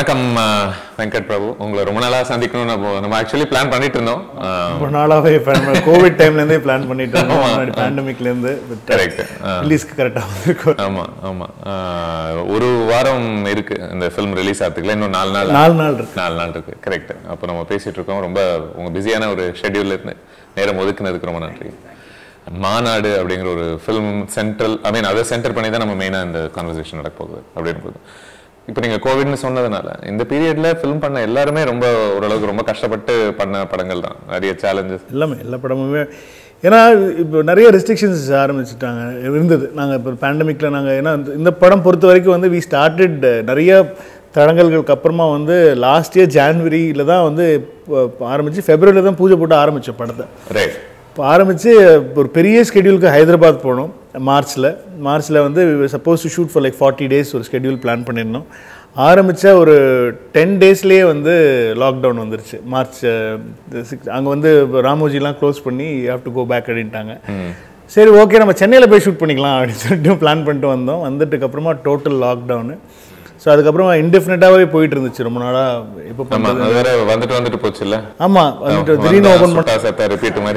வணக்கம் அஹ், வெங்கட் பிரபு உங்களை ரொம்ப நாளா சந்திக்கணும்னு நம்ம- நம்ம ஆக்சுவலி பிளான் பண்ணிட்டு இருந்தோம் ரொம்ப நாளாவே கோவிட் டைம்லேருந்தே பிளான் பண்ணிட்டு இருந்தோம் முன்னாடி பேண்டமிக்லேருந்து கரெக்ட் ரிலீஸ்க்கு கரெக்டாக வந்திருக்கோம் ஆமா ஆமா அஹ், ஒரு வாரம் இருக்கு இந்த ஃபிலிம் ரிலீஸ் ஆகிறதுக்குள்ள இன்னும் நாலு நாள் நாலு நாள் இருக்கு நாலு நாள் இருக்கு கரெக்ட் அப்போ நம்ம பேசிட்டு இருக்கோம் ரொம்ப உங்க பிஸியான ஒரு ஷெட்யூல்ல இருந்து நேரம் ஒதுக்குனதுக்கு ரொம்ப நன்றி மாநாடு அப்படிங்கிற ஒரு ஃபிலிம் சென்ட்ரல் ஐ மீன் அதை சென்டர் பண்ணி தான் நம்ம மெயினாக இந்த கான்வர்சேஷன் நடக்க போகுது அப்படின்னு போது இப்போ நீங்கள் கோவிட்னு சொன்னதுனால இந்த பீரியட்ல ஃபிலிம் பண்ண எல்லாருமே ரொம்ப ஓரளவுக்கு ரொம்ப கஷ்டப்பட்டு பண்ண படங்கள் தான் நிறைய சேலஞ்சஸ் எல்லாமே எல்லா படமுமே ஏன்னா இப்போ நிறைய ரெஸ்ட்ரிக்ஷன்ஸ் ஆரம்பிச்சிட்டாங்க இருந்தது நாங்கள் இப்போ பேண்டமிக்கில் நாங்கள் ஏன்னா இந்த- இந்த படம் பொறுத்த வரைக்கும் வந்து வி ஸ்டார்டட் நிறைய தடங்கல்களுக்கு அப்புறமா வந்து லாஸ்ட் இயர் ஜான்வரியில் தான் வந்து இப்போ ஆரம்பித்து ஃபெப்ரவரியில் தான் பூஜை போட்டு ஆரம்பித்தோம் படத்தை ரைட் இப்போ ஆரம்பித்து ஒரு பெரிய ஸ்கெடியூலுக்கு ஹைதராபாத் போனோம் மார்ச்சில் மார்ச்சில் வந்து suppose to shoot for like forty days ஒரு ஸ்கெடியூல் பிளான் பண்ணியிருந்தோம் ஆரம்பித்த ஒரு டென் டேஸ்லேயே வந்து லாக்டவுன் வந்துருச்சு மார்ச் சிக்ஸ் அங்கே வந்து ராமோஜிலாம் க்ளோஸ் பண்ணி ஹாவ் டு கோ பேக் அப்படின்ட்டாங்க சரி ஓகே நம்ம சென்னையில் போய் ஷூட் பண்ணிக்கலாம் அப்படின்னு சொல்லிட்டு பிளான் பண்ணிட்டு வந்தோம் வந்துட்டுக்கு அப்புறமா டோட்டல் லாக்டவுனு ஸோ அதுக்கப்புறமா இன்டெஃபினட்டாகவே போயிட்டு இருந்துச்சு ரொம்ப நாளாக இப்போ ஆமா அது வேற வந்துட்டு வந்துட்டு போச்சுல்ல ஆமாம் வந்துட்டு திடீர்னு ஓப்பன் சுட்டா சத்தா ரிப்பீட் மாதிரி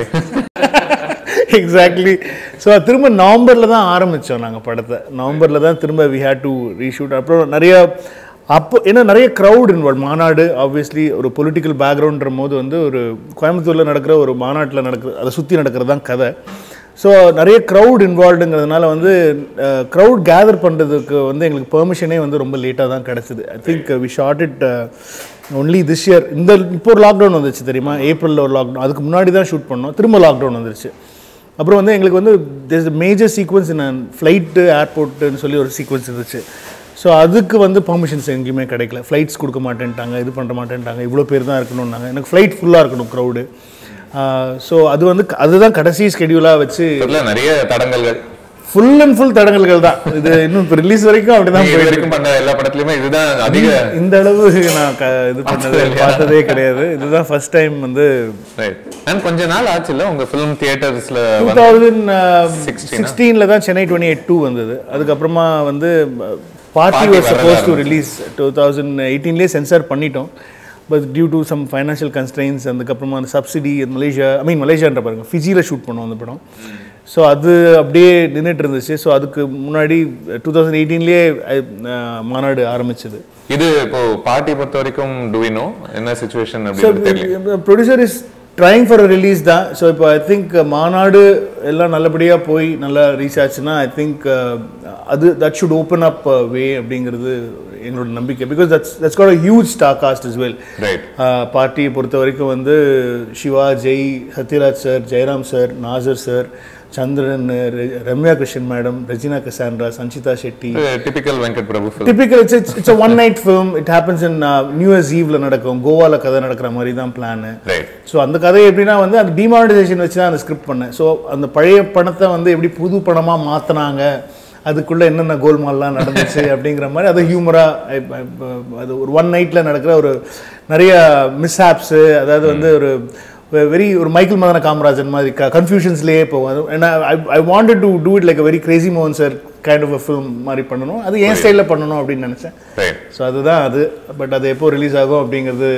எக்ஸாக்ட்லி ஸோ திரும்ப நவம்பரில் தான் ஆரம்பித்தோம் நாங்கள் படத்தை நவம்பரில் தான் திரும்ப வி ஹேட் டு ரீஷூட் அப்புறம் நிறைய அப்போ ஏன்னா நிறைய க்ரௌட் இன்வால்வ் மாநாடு ஆப்வியஸ்லி ஒரு பொலிட்டிக்கல் பேக்ரவுண்ட்ற போது வந்து ஒரு கோயம்புத்தூரில் நடக்கிற ஒரு மாநாட்டில் நடக்கிற அதை சுற்றி நடக்கிறது தான் கதை ஸோ நிறைய க்ரௌட் இன்வால்வ்டுங்கிறதுனால வந்து க்ரௌட் கேதர் பண்ணுறதுக்கு வந்து எங்களுக்கு பெர்மிஷனே வந்து ரொம்ப லேட்டாக தான் கிடச்சிது I think we shot it only this year இந்த இப்போ ஒரு லாக்டவுன் வந்துச்சு தெரியுமா ஏப்ரலில் ஒரு லாக்டவுன் அதுக்கு முன்னாடி தான் ஷூட் பண்ணோம் திரும்ப லாக்டவுன் வந்துருச்சு அப்புறம் வந்து எங்களுக்கு வந்து this major sequence in flight ஏர்போர்ட்டுன்னு சொல்லி ஒரு சீக்வன்ஸ் இருந்துச்சு ஸோ அதுக்கு வந்து பர்மிஷன்ஸ் எங்கேயுமே கிடைக்கல ஃப்ளைட்ஸ் கொடுக்க மாட்டேன்ட்டாங்க இது பண்ண மாட்டேன்ட்டாங்க இவ்வளோ பேர் தான் இருக்கணும்னாங்க எனக்கு ஃப்ளைட் ஃபுல்லாக இருக்கணும் க்ரௌடு ஸோ அது வந்து அதுதான் கடைசி ஸ்கெடியூலாக வச்சு இதுல நிறைய தடங்கல்கள் ஃபுல் அண்ட் ஃபுல் தடங்கல்கள் தான் இது இன்னும் இப்போ ரிலீஸ் வரைக்கும் அப்படி தான் நீங்க இது வரைக்கும் பண்ண எல்லா படத்துலயுமே இதுதான் அதிக இந்த அளவு நான் க இது பண்ணது பார்த்ததே கிடையாது இதுதான் ஃபர்ஸ்ட் டைம் வந்து ரைட் அண்ட் கொஞ்ச நாள் ஆச்சுல்ல உங்க ஃபிலிம் தியேட்டர்ஸ்ல டூ தௌசண்ட் சிக்ஸ்டீனில் தான் சென்னை டுவெண்ட்டி எயிட் டூ வந்தது அதுக்கப்புறமா வந்து party Party was suppose to வரதா ரிலீஸ் டூ தௌசண்ட் எயிட்டீன்லேயே சென்சார் பண்ணிட்டோம் but due to some financial constraints அதுக்கப்புறமா அந்த சப்சிடி மலேசியா ஐ மீன் மலேசியான்ற பாருங்க ஃபிஜியில் ஷூட் பண்ணோம் அந்த படம் ஸோ அது அப்படியே நின்றுட்டு இருந்துச்சு ஸோ அதுக்கு முன்னாடி டூ தௌசண்ட் எயிட்டீன்லேயே மாநாடு ஆரம்பிச்சது இது இப்போ பார்ட்டி பொறுத்த வரைக்கும் டுவினோ என்ன சுச்சுவேஷன் ஸோ அப்படின்னு தெரியல producer is trying for release தான் ஸோ இப்போ ஐ திங்க் மாநாடு எல்லாம் நல்லபடியாக போய் நல்லா ரீச் ஆச்சுன்னா ஐ திங்க் அது that should open up way அப்படிங்கிறது எங்களோட நம்பிக்கை because that's that's got a huge star cast is well right பார்ட்டியை பொறுத்த வரைக்கும் வந்து Shiva Jai Sathyaraj sir Jayaram sir Nassar sir Chandran ரெ- Ramya Krishnan madam Regina Cassandra Sanjitha Shetty typical Venkat Prabhu film. Typical it's it's it's one night film it happens in new year's ஈவ்ல நடக்கும் கோவால கதை நடக்கிற மாதிரி தான் பிளான் ரைட் ஸோ அந்த கதை எப்படின்னா வந்து அந்த டிமானிட்டைசேஷன் வச்சு தான் அந்த ஸ்கிரிப்ட் பண்ணேன் ஸோ அந்த பழைய பணத்தை வந்து எப்படி புது பணமாக மாற்றினாங்க அதுக்குள்ளே என்னென்ன கோல்மால்லாம் நடந்துச்சு அப்படிங்கிற மாதிரி அது ஹியூமராக அது ஒரு ஒன் நைட்டில் நடக்கிற ஒரு நிறைய மிஸ்ஹாப்ஸு அதாவது வந்து ஒரு வெரி ஒரு மைக்கேல் மதன காமராஜன் மாதிரி கன்ஃபியூஷன்ஸ்லேயே போகும் அது ஏன்னா I wanted to do it like very Crazy மோகன் sir kind of a film மாதிரி பண்ணணும் அது என் ஸ்டைலில் பண்ணணும் அப்படின்னு நினச்சேன் ரைட் ஸோ அதுதான் அது பட் அது எப்போ ரிலீஸ் ஆகும் அப்படிங்கிறது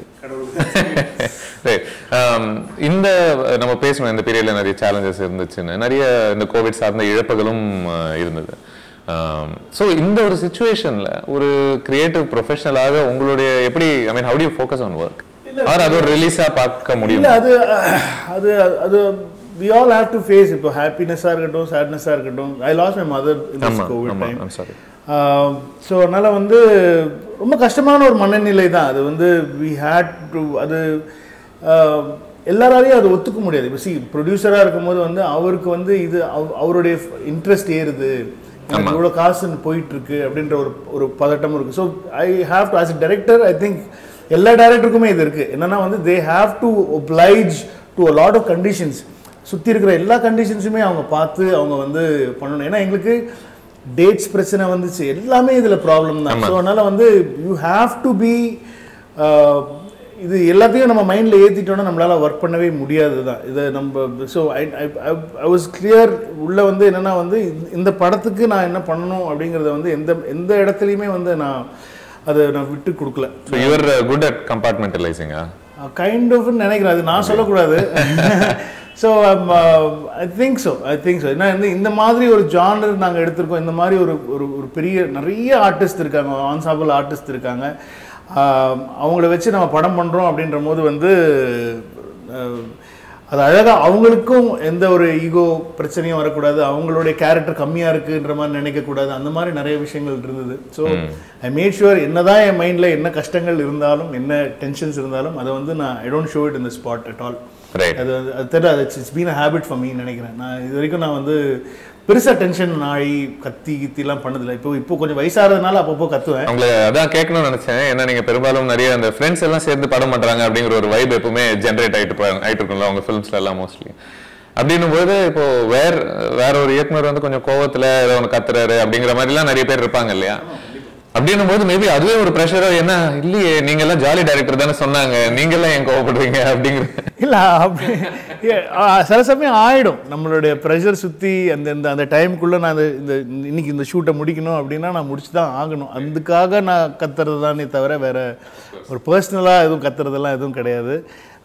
ரைட் இந்த நம்ம பேசணும் இந்த பீரியட்ல நிறைய சேலஞ்சஸ் இருந்துச்சுன்னு நிறைய இந்த கோவிட் சார்ந்த இழப்புகளும் அஹ், இருந்தது ஸோ இந்த ஒரு சுச்சுவேஷன்ல ஒரு கிரியேட்டிவ் ப்ரொஃபஷனலாக உங்களுடைய எப்படி I mean how to focus on work or அது ஒரு ரிலீஸா பார்க்க முடியும் இல்ல அது அது அது we all have to face இப்போ ஹாப்பினஸாக இருக்கட்டும் சேட்னஸாக இருக்கட்டும் I loss my mother in ஆமா கோவிட் ஆமா டைம் ஐம் சாரி ஸோ அதனால வந்து ரொம்ப கஷ்டமான ஒரு மனநிலை தான் அது வந்து வி ஹேட் டு அது ஆஹ், எல்லாராலையும் அதை ஒத்துக்க முடியாது இப்போ சி ப்ரொடியூசராக இருக்கும்போது வந்து அவருக்கு வந்து இது அவ- அவருடைய இன்ட்ரெஸ்ட் ஏறுது எனக்கு இவ்வளோ காசு போயிட்டு இருக்கு அப்படின்ற ஒரு ஒரு பதட்டம் இருக்கு so I have to as a director I think எல்லா டைரக்டருக்குமே இது இருக்கு என்னன்னா வந்து they have to oblige to a lot of conditions சுற்றி இருக்கிற எல்லா கண்டிஷன்ஸுமே அவங்க பார்த்து அவங்க வந்து பண்ணணும் ஏன்னா எங்களுக்கு டேட்ஸ் பிரச்சனை வந்துச்சு எல்லாமே இதில் ப்ராப்ளம் தான் ஸோ அதனால் வந்து யூ ஹாவ் டு பி இது எல்லாத்தையும் நம்ம மைண்டில் ஏற்றிட்டோன்னா நம்மளால் ஒர்க் பண்ணவே முடியாது தான் இதை நம்ம so I I was clear உள்ளே வந்து என்னென்னா வந்து இந்த- இந்த படத்துக்கு நான் என்ன பண்ணணும் அப்படிங்கிறத வந்து எந்த எந்த இடத்துலையுமே வந்து நான் அதை நான் விட்டு கொடுக்கல ஸோ யுவர் குட் அட் கம்பார்ட்மெண்டலைசிங்கா கைண்ட் ஆஃப் நினைக்கிறேன் அது நான் சொல்லக்கூடாது so I think so I think so ஏன்னா வந்து இந்த மாதிரி ஒரு ஜானர் நாங்கள் எடுத்திருக்கோம் இந்த மாதிரி ஒரு ஒரு ஒரு பெரிய நிறைய ஆர்டிஸ்ட் இருக்காங்க ஆன்சாபிள் ஆர்டிஸ்ட் இருக்காங்க ஆஹ் அவங்கள வச்சு நம்ம படம் பண்ணுறோம் அப்படின்ற போது வந்து ஆஹ் அது அழகாக அவங்களுக்கும் எந்த ஒரு ஈகோ பிரச்சனையும் வரக்கூடாது அவங்களுடைய கேரக்டர் கம்மியாக இருக்குன்ற மாதிரி நினைக்கக்கூடாது அந்த மாதிரி நிறைய விஷயங்கள் இருந்தது ஸோ ஐ மேட் ஷுவர் என்னதான் என் மைண்டில் என்ன கஷ்டங்கள் இருந்தாலும் என்ன டென்ஷன்ஸ் இருந்தாலும் அதை வந்து நான் ஐ டோன்ட் ஷோ இட் இந்த ஸ்பாட் அட் ஆல் ரைட் அது வந்து- அது தெரியல அது it's been a habit for me நினைக்கிறேன் நான் இது வரைக்கும் நான் வந்து பெருசாக டென்ஷன் ஆகி கத்தி கித்திலாம் பண்ணதில்லை இப்போ இப்போ கொஞ்சம் வயசாகிறதுனால அப்பப்போ கத்துவேன் உங்களை அதான் கேட்கணும்னு நினைச்சேன் ஏன்னா நீங்க பெரும்பாலும் நிறைய அந்த ஃப்ரெண்ட்ஸ் எல்லாம் சேர்ந்து படம் பண்றாங்க அப்படிங்கிற ஒரு வைப் எப்பவுமே ஜென்ரேட் ஆயிட்டு பா- ஆயிட்டு இருக்கும்ல உங்க ஃபிலிம்ஸ்ல எல்லாம் மோஸ்ட்லி அப்படின்னும் போது இப்போ வேற வேற ஒரு இயக்குனர் வந்து கொஞ்சம் கோவத்துல ஏதோ ஒன்று கத்துறாரு அப்படிங்கிற மாதிரி எல்லாம் நிறைய பேர் இருப்பாங்க இல்லையா அப்படின்னும் போது மேபி அதுவே ஒரு ப்ரெஷரோ என்ன இல்லையே நீங்க எல்லாம் ஜாலி டைரக்டர் தானே சொன்னாங்க நீங்க எல்லாம் ஏன் கோவப்படுறீங்க அப்படிங்கிற இல்லை அப்படி ஏ, ஆ, சில சமயம் ஆயிடும் நம்மளுடைய ப்ரெஷர் சுற்றி அந்த இந்த அந்த டைமுக்குள்ளே நான் இந்த இந்த இன்னைக்கு இந்த ஷூட்டை முடிக்கணும் அப்படின்னா நான் முடிச்சு தான் ஆகணும் அதுக்காக நான் கத்துறது தானே தவிர வேற ஒரு பர்சனலாக எதுவும் கத்துறதெல்லாம் எதுவும் கிடையாது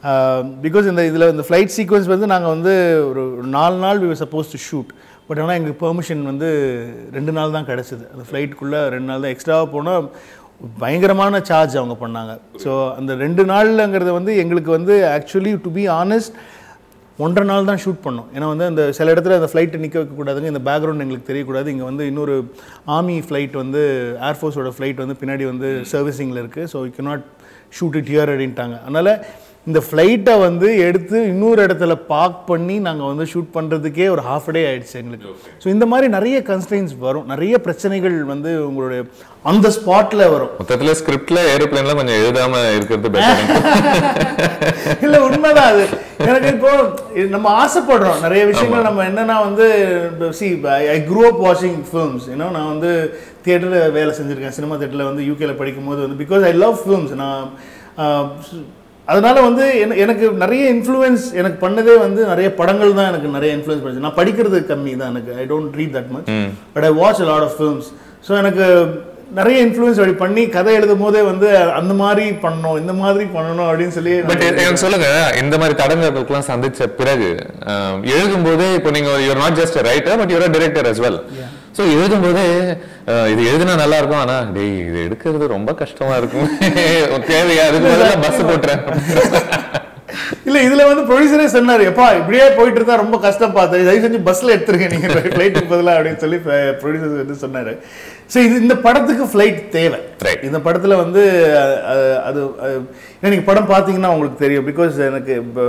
பிகாஸ் இந்த இதில் இந்த ஃப்ளைட் சீக்வன்ஸ் வந்து நாங்கள் வந்து ஒரு ஒரு நாலு நாள் we suppose to shoot but ஆனால் எங்களுக்கு பெர்மிஷன் வந்து ரெண்டு நாள் தான் கிடச்சிது அந்த ஃப்ளைட்டுக்குள்ளே ரெண்டு நாள் தான் எக்ஸ்ட்ராவாக போனால் பயங்கரமான சார்ஜ் அவங்க பண்ணாங்க ஸோ அந்த ரெண்டு நாள்ங்கிறது வந்து எங்களுக்கு வந்து ஆக்சுவலி டு பி ஆனஸ்ட் ஒன்றரை நாள் தான் ஷூட் பண்ணோம் ஏன்னா வந்து அந்த சில இடத்துல அந்த ஃப்ளைட்டை நிற்க வைக்கக்கூடாதுங்க இந்த பேக்ரவுண்ட் எங்களுக்கு தெரியக்கூடாது இங்கே வந்து இன்னொரு ஆர்மி ஃப்ளைட் வந்து ஏர்ஃபோர்ஸோட ஃப்ளைட் வந்து பின்னாடி வந்து சர்வீசிங்கில் இருக்குது so you not shoot it here அப்படின்ட்டாங்க அதனால் இந்த ஃப்ளைட்டை வந்து எடுத்து இன்னொரு இடத்துல பார்க் பண்ணி நாங்கள் வந்து ஷூட் பண்ணுறதுக்கே ஒரு ஹாஃப் டே ஆயிடுச்சு எங்களுக்கு ஸோ இந்த மாதிரி நிறைய கன்ஸ்டன்ஸ் வரும் நிறைய பிரச்சனைகள் வந்து உங்களுடைய அந்த ஸ்பாட்டில் வரும் மொத்தத்துல ஸ்கிரிப்ட்ல ஏரோப்ளேன்ல கொஞ்சம் எழுதாம இருக்கிறது பெட்டர் இல்ல உண்மைதான் அது எனக்கு இப்போ இது நம்ம ஆசைப்படுறோம் நிறைய விஷயங்கள் நம்ம என்னன்னா வந்து சி ஐ க்ரூ அப் வாட்சிங் ஃபிலிம்ஸ் ஏன்னா நான் வந்து தியேட்டரில் வேலை செஞ்சுருக்கேன் சினிமா தியேட்டரில் வந்து யூகேல படிக்கும் போது வந்து பிகாஸ் ஐ லவ் ஃபிலிம்ஸ் நான் ஆஹ், அதனால வந்து என- எனக்கு நிறைய இன்ஃப்ளூயன்ஸ் எனக்கு பண்ணதே வந்து நிறைய படங்கள் தான் எனக்கு நிறைய இன்ஃப்ளூயன்ஸ் பண்ணுச்சு நான் படிக்கிறது கம்மி தான் எனக்கு I don't read that much but I watch lot of films so எனக்கு நிறைய இன்ஃப்ளூயன்ஸ் அப்படி பண்ணி கதை எழுதும் போதே வந்து அந்த மாதிரி பண்ணணும் இந்த மாதிரி பண்ணணும் அப்படின்னு சொல்லி பட் எனக்கு சொல்லுங்க இந்த மாதிரி தடங்களுக்கெல்லாம் சந்திச்ச பிறகு அஹ், எழுதும்போதே இப்போ நீங்க you're not just writer but you're director as well so எழுதும்போதே அஹ், இது எழுதினா நல்லா இருக்கும் ஆனா டேய் இது எடுக்கிறது ரொம்ப கஷ்டமா இருக்கும் தேவையா அதுக்கு பதிலா பஸ் போட்டுறேன் இல்ல இதுல வந்து ப்ரொடியூசரே சொன்னாரு எப்பா இப்படியே போயிட்டு இருந்தா ரொம்ப கஷ்டம் பார்த்து தயவு செஞ்சு பஸ்ல எடுத்துருங்க நீங்க ஃபிளைட்டுக்கு பதிலா அப்படின்னு சொல்லி ப்ரொடியூசர் வந்து சொன்னாரு ஸோ இது இந்த படத்துக்கு ஃப்ளைட் தேவை Right. இந்த படத்துல வந்து அஹ், அஹ், அது அஹ், ஏன்னா நீங்க படம் பார்த்தீங்கன்னா உங்களுக்கு தெரியும் பிகாஸ் எனக்கு இப்போ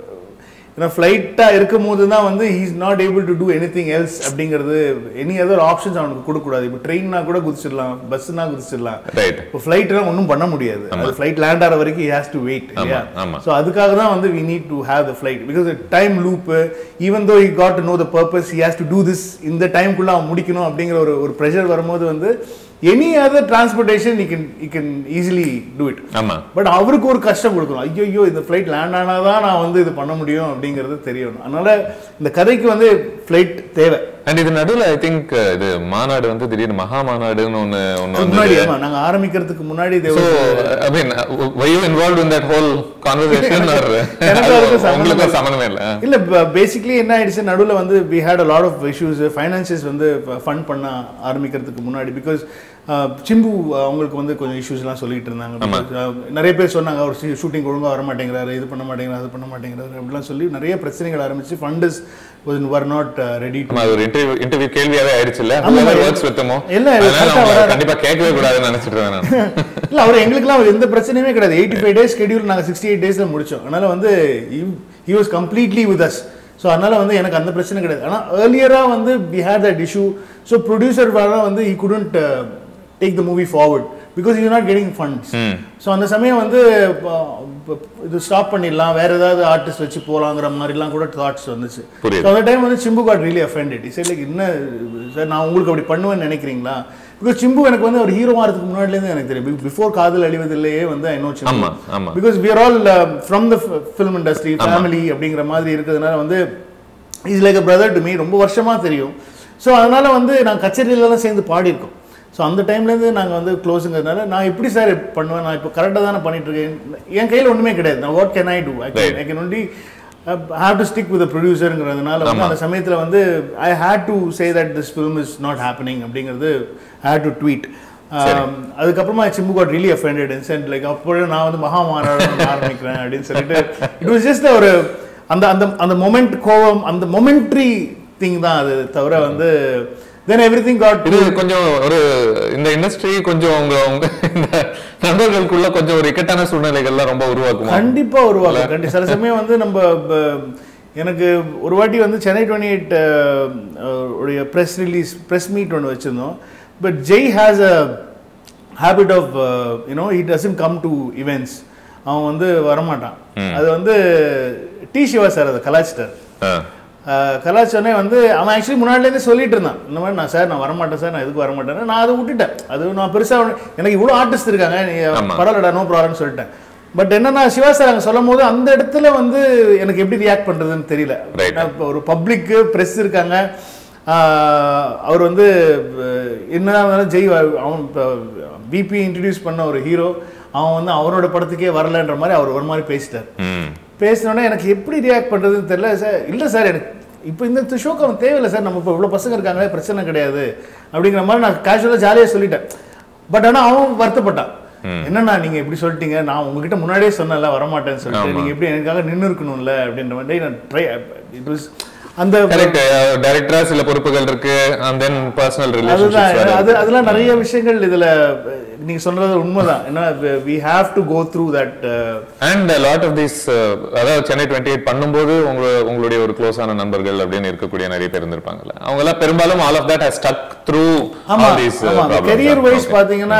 ஏன்னா ஃப்ளைட்டாக இருக்கும் போது தான் வந்து he is not able to do anything else அப்படிங்கிறது எனி அதர் ஆப்ஷன்ஸ் அவனுக்கு கொடுக்கக்கூடாது இப்போ ட்ரெயின்னா கூட குதிச்சிடலாம் பஸ்ஸுனா குதிச்சிடலாம் ரைட் இப்போ ஃப்ளைட்லாம் ஒன்றும் பண்ண முடியாது அது ஃப்ளைட் லேண்ட் ஆகிற வரைக்கும் ஹேஸ் டு வெயிட் இல்லையா ஆமா. ஸோ அதுக்காக தான் வந்து we need to have the flight because time loop even though he got to know the purpose he has to do this இந்த டைம்குள்ள அவன் முடிக்கணும் அப்படிங்கிற ஒரு ஒரு ப்ரெஷர் வரும்போது வந்து any other transportation you can you can easily do it ஆமா பட் அவருக்கு ஒரு கஷ்டம் கொடுக்கணும் ஐயோ இந்த ஃப்ளைட் லேண்ட் ஆனால் தான் நான் வந்து இது பண்ண முடியும் அப்படிங்கிறது தெரியணும் அதனால இந்த கதைக்கு வந்து ஃப்ளைட் தேவை அண்ட் இது நடுவுல ஐ திங்க் இது மாநாடு வந்து திடீர்னு மகா மாநாடுன்னு ஒண்ணு ஒண்ணு வந்து முன்னாடி ஆமா நாங்க ஆரம்பிக்கிறதுக்கு முன்னாடி So, தேவை I mean, uh, were you involved in that whole conversation or எனக்கு அதுக்கு சம்மந்தம் உங்களுக்கு சம்மந்தமே இல்ல இல்ல பேசிக்லி என்ன ஆயிடுச்சு நடுவுல வந்து we had a lot of issues financials வந்து ஃபண்ட் பண்ண ஆரம்பிக்கிறதுக்கு முன்னாடி பிகாஸ் சிம்பு அவங்களுக்கு வந்து கொஞ்சம் இஷ்யூஸ்லாம் சொல்லிட்டு இருந்தாங்க Because, uh, நிறைய பேர் சொன்னாங்க அவர் ஷூட்டிங் ஒழுங்கா வர மாட்டேங்கிறாரு இது பண்ண மாட்டேங்கிறாரு அது பண்ண மாட்டேங்கிறாரு அப்படிலாம் சொல்லி நிறைய பிரச்சனைகள் ஆரம்பிச்சு fund is were not ready to ஆமா, அது ஒரு இன்டர்வியூ இன்டர்வியூ கேள்வியாவே ஆயிடுச்சு இல்ல ஆமா, whoever இல்ல. works with them இல்ல, அதனால correct ஆ அவங்க வராது. கண்டிப்பா கேட்கவே கூடாதுன்னு நினைச்சிட்டு இருக்கேன் நான் இல்ல அவர் எங்களுக்குலாம் அவர் எந்த பிரச்சனையுமே கிடையாது எயிட்டி ஃபைவ் டேஸ் ஸ்கெடியூல் நாங்கள் சிக்ஸ்டி எயிட் டேஸில் முடிச்சோம் அதனால வந்து he was completely with us so அதனால வந்து எனக்கு அந்த பிரச்சனை கிடையாது ஆனால் ஏர்லியராக வந்து we had that issue so producer வர வந்து he couldn't take the movie forward because you not getting funds so அந்த சமயம் வந்து அஹ், இப்ப இது ஸ்டாப் பண்ணிடலாம் வேற ஏதாவது ஆர்டிஸ்ட் வச்சு போகலாங்கிற மாதிரிலாம் கூட தாட்ஸ் வந்துச்சு புரியுது. ஸோ அந்த டைம் வந்து சிம்பு காட் ரியலி அஃபெண்டட் சரி லைக் என்ன சார் நான் உங்களுக்கு அப்படி பண்ணுவேன்னு நினைக்கிறீங்களா பிகாஸ் சிம்பு எனக்கு வந்து ஒரு ஹீரோ ஆகிறதுக்கு முன்னாடிலேருந்து எனக்கு தெரியும் பிஃபோர் காதல் அழிவதில்லையே வந்து ஐ நோ ஆமா, சிம்பு ஆமா. Because we are all from the film industry family அப்படிங்கிற மாதிரி இருக்கிறதுனால வந்து is like a brother to me ரொம்ப வருஷமா தெரியும் ஸோ அதனால வந்து நான் கச்சேரியிலலாம் சேர்ந்து பாடியிருக்கோம் ஸோ அந்த டைம்லேருந்து நாங்கள் வந்து க்ளோஸுங்கிறதுனால நான் எப்படி சார் பண்ணுவேன் நான் இப்போ கரெக்டாக தானே பண்ணிட்டு இருக்கேன் என் கையில் ஒன்றுமே கிடையாது நான் what can I do I can I can only have to stick with ப்ரொடியூசருங்கிறதுனால வந்து அந்த சமயத்தில் வந்து I had to say that this film is not happening அப்படிங்கிறது ஹேட் டு ட்வீட் அதுக்கப்புறமா Simbu got really offended incident like அப்போவே நான் வந்து மகா மாநாடு ஆரம்பிக்கிறேன் அப்படின்னு சொல்லிட்டு இட் வாஸ் ஜஸ்ட் ஒரு அந்த அந்த அந்த மொமெண்ட் கோவம் அந்த மொமெண்ட்ரி திங் தான் அது தவிர வந்து தென் எவ்ரி திங் காட் இது கொஞ்சம் ஒரு இந்த இண்டஸ்ட்ரி கொஞ்சம் உங்க உங்க இந்த நண்பர்களுக்குள்ள கொஞ்சம் ஒரு இக்கட்டான சூழ்நிலைகள்லாம் ரொம்ப உருவாக்குமா கண்டிப்பா உருவாக்கும் கண்டி சில சமயம் வந்து நம்ம ப- எனக்கு ஒரு வாட்டி வந்து சென்னை டுவெண்ட்டி எயிட் உடைய ப்ரெஸ் ரிலீஸ் ப்ரெஸ் மீட் ஒன்று வச்சுருந்தோம் but Jai has a habit of you know it doesn't come to events அவன் வந்து வரமாட்டான் அது வந்து டி சிவா சார் அதை கலாச்சிட்டார் ஆ, கலாச்சோடனே வந்து அவன் ஆக்சுவலி முன்னாடிலேருந்தே சொல்லிட்டு இருந்தான் இந்த மாதிரி நான் சார் நான் வரமாட்டேன் சார் நான் எதுக்கு வரமாட்டேன் நான் அதை விட்டுட்டேன் அது நான் பெருசாக எனக்கு இவ்வளோ ஆர்டிஸ்ட் இருக்காங்க நீ ஆமா. பரவாயில்லடா நோ ப்ராப்ளம்னு சொல்லிட்டேன் பட் என்னன்னா சிவா சார் அங்கே சொல்லும் போது அந்த இடத்துல வந்து எனக்கு எப்படி ரியாக்ட் பண்ணுறதுன்னு தெரியல Right. நான் இப்போ ஒரு பப்ளிக்கு ப்ரெஸ் இருக்காங்க ஆஹ் அவர் வந்து அஹ், என்னதான் இருந்தாலும் ஜெய் வ- அவன் பிபி இன்ட்ரடியூஸ் பண்ண ஒரு ஹீரோ அவன் வந்து அவனோட படத்துக்கே வரலன்ற மாதிரி அவர் ஒரு மாதிரி பேசிட்டார் ம் பேசினோடனே எனக்கு எப்படி ரியாக்ட் பண்ணுறதுன்னு தெரியல சார் இல்லை சார் எனக்கு இப்போ இந்த ஷோக்கு அவன் தேவையில்லை சார் நம்ம இப்போ இவ்வளோ பசங்க இருக்காங்களே பிரச்சனை கிடையாது அப்படிங்கிற மாதிரி நான் கேஷுவலாக ஜாலியாக சொல்லிட்டேன் பட் ஆனால் அவன் வருத்தப்பட்டான் என்னண்ணா நீங்கள் இப்படி சொல்லிட்டீங்க நான் உங்ககிட்ட முன்னாடியே சொன்னேன்ல வரமாட்டேன்னு சொல்லிட்டு நீங்கள் எப்படி எனக்காக நின்று இருக்கணும்ல அப்படின்ற மாதிரி நான் ட்ரை இட் வாஸ் அந்த கரெக்ட் டைரக்டரா சில பொறுப்புகள் இருக்கு அண்ட் தென் பர்சனல் அதுதான் ரிலேஷன்ஷிப்ஸ் அது அதெல்லாம் நிறைய விஷயங்கள் இதுல நீங்க சொல்றது உண்மைதான் ஏன்னா we have to go through that and lot of this அதாவது சென்னை டுவெண்ட்டி எயிட் பண்ணும்போது உங்க உங்களுடைய ஒரு க்ளோஸான நண்பர்கள் அப்படின்னு இருக்கக்கூடிய நிறைய பேர் இருந்திருப்பாங்கல்ல அவங்க எல்லாம் பெரும்பாலும் all of that has stuck through ஆமா ஆல் தீஸ் ஆமா கெரியர் வைஸ் பாத்தீங்கன்னா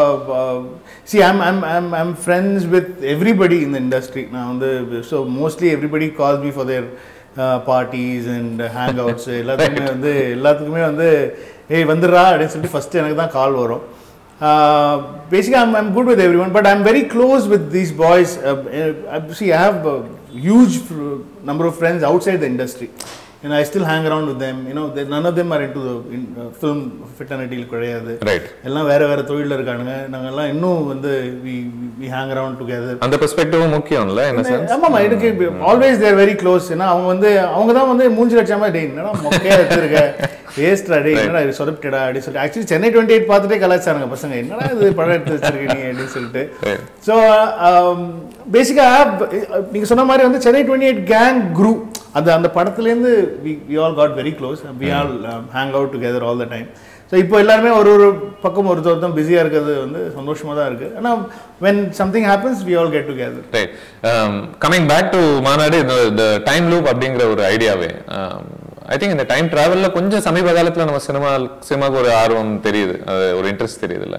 see I'm I'm I'm I'm friends with everybody இந்த இண்டஸ்ட்ரி நான் வந்து so mostly everybody call me for their parties and hangouts எல்லாத்துக்குமே வந்து எல்லாத்துக்குமே வந்து ஏய் வந்துடுறா அப்படின்னு சொல்லிட்டு ஃபர்ஸ்ட் எனக்கு தான் கால் வரும் பேசிக்காக I'm I'm good with every one but I'm very close with these boys see I have huge number of friends outside the industry and I still hang around with them you know they, none of them are into the in, uh, film fraternity கிடையாது right எல்லாம் வேற வேற தொழில இருக்கானுங்க நாங்க எல்லாம் இன்னும் வந்து we we hang around together அந்த பெர்ஸ்பெக்டிவும் முக்கியம்ல என்ன சென்ஸ் ஆமாமா எனக்கு ஆல்வேஸ் தேர் வெரி க்ளோஸ் ஏன்னா அவங்க வந்து அவங்க தான் வந்து மூஞ்சி லட்சமா டேய் என்னடா மொக்கையா எடுத்துருக்க வேஸ்ட்ரா டேய் என்னடா இது சொதப்பிட்டடா அப்படின்னு சொல்லிட்டு ஆக்சுவலி சென்னை டுவெண்ட்டி எயிட் பார்த்துட்டே கலாச்சாரங்க பசங்க என்னடா இது படம் எடுத்து வச்சிருக்க நீ அப்படின்னு சொல்லிட்டு ஸோ பேசிக்காக நீங்கள் சொன்ன மாதிரி வந்து Chennai twenty eight gang crew அந்த அந்த படத்துலேருந்து we we all got very close we all hang out together all the time so இப்போ எல்லாருமே ஒரு ஒரு பக்கம் ஒருத்தர் ஒருத்தர் பிஸியாக இருக்கிறது வந்து சந்தோஷமாக தான் இருக்குது ஆனால் when something happens we all get together right coming back to Maanaadu இந்த டைம் லூப் அப்படிங்கிற ஒரு ஐடியாவே ஐ திங்க் இந்த டைம் டிராவல்ல கொஞ்சம் சமீப காலத்துல நம்ம சினிமா சினிமாவுக்கு ஒரு ஆர்வம் தெரியுது அது ஒரு இன்ட்ரெஸ்ட் தெரியுதுல்ல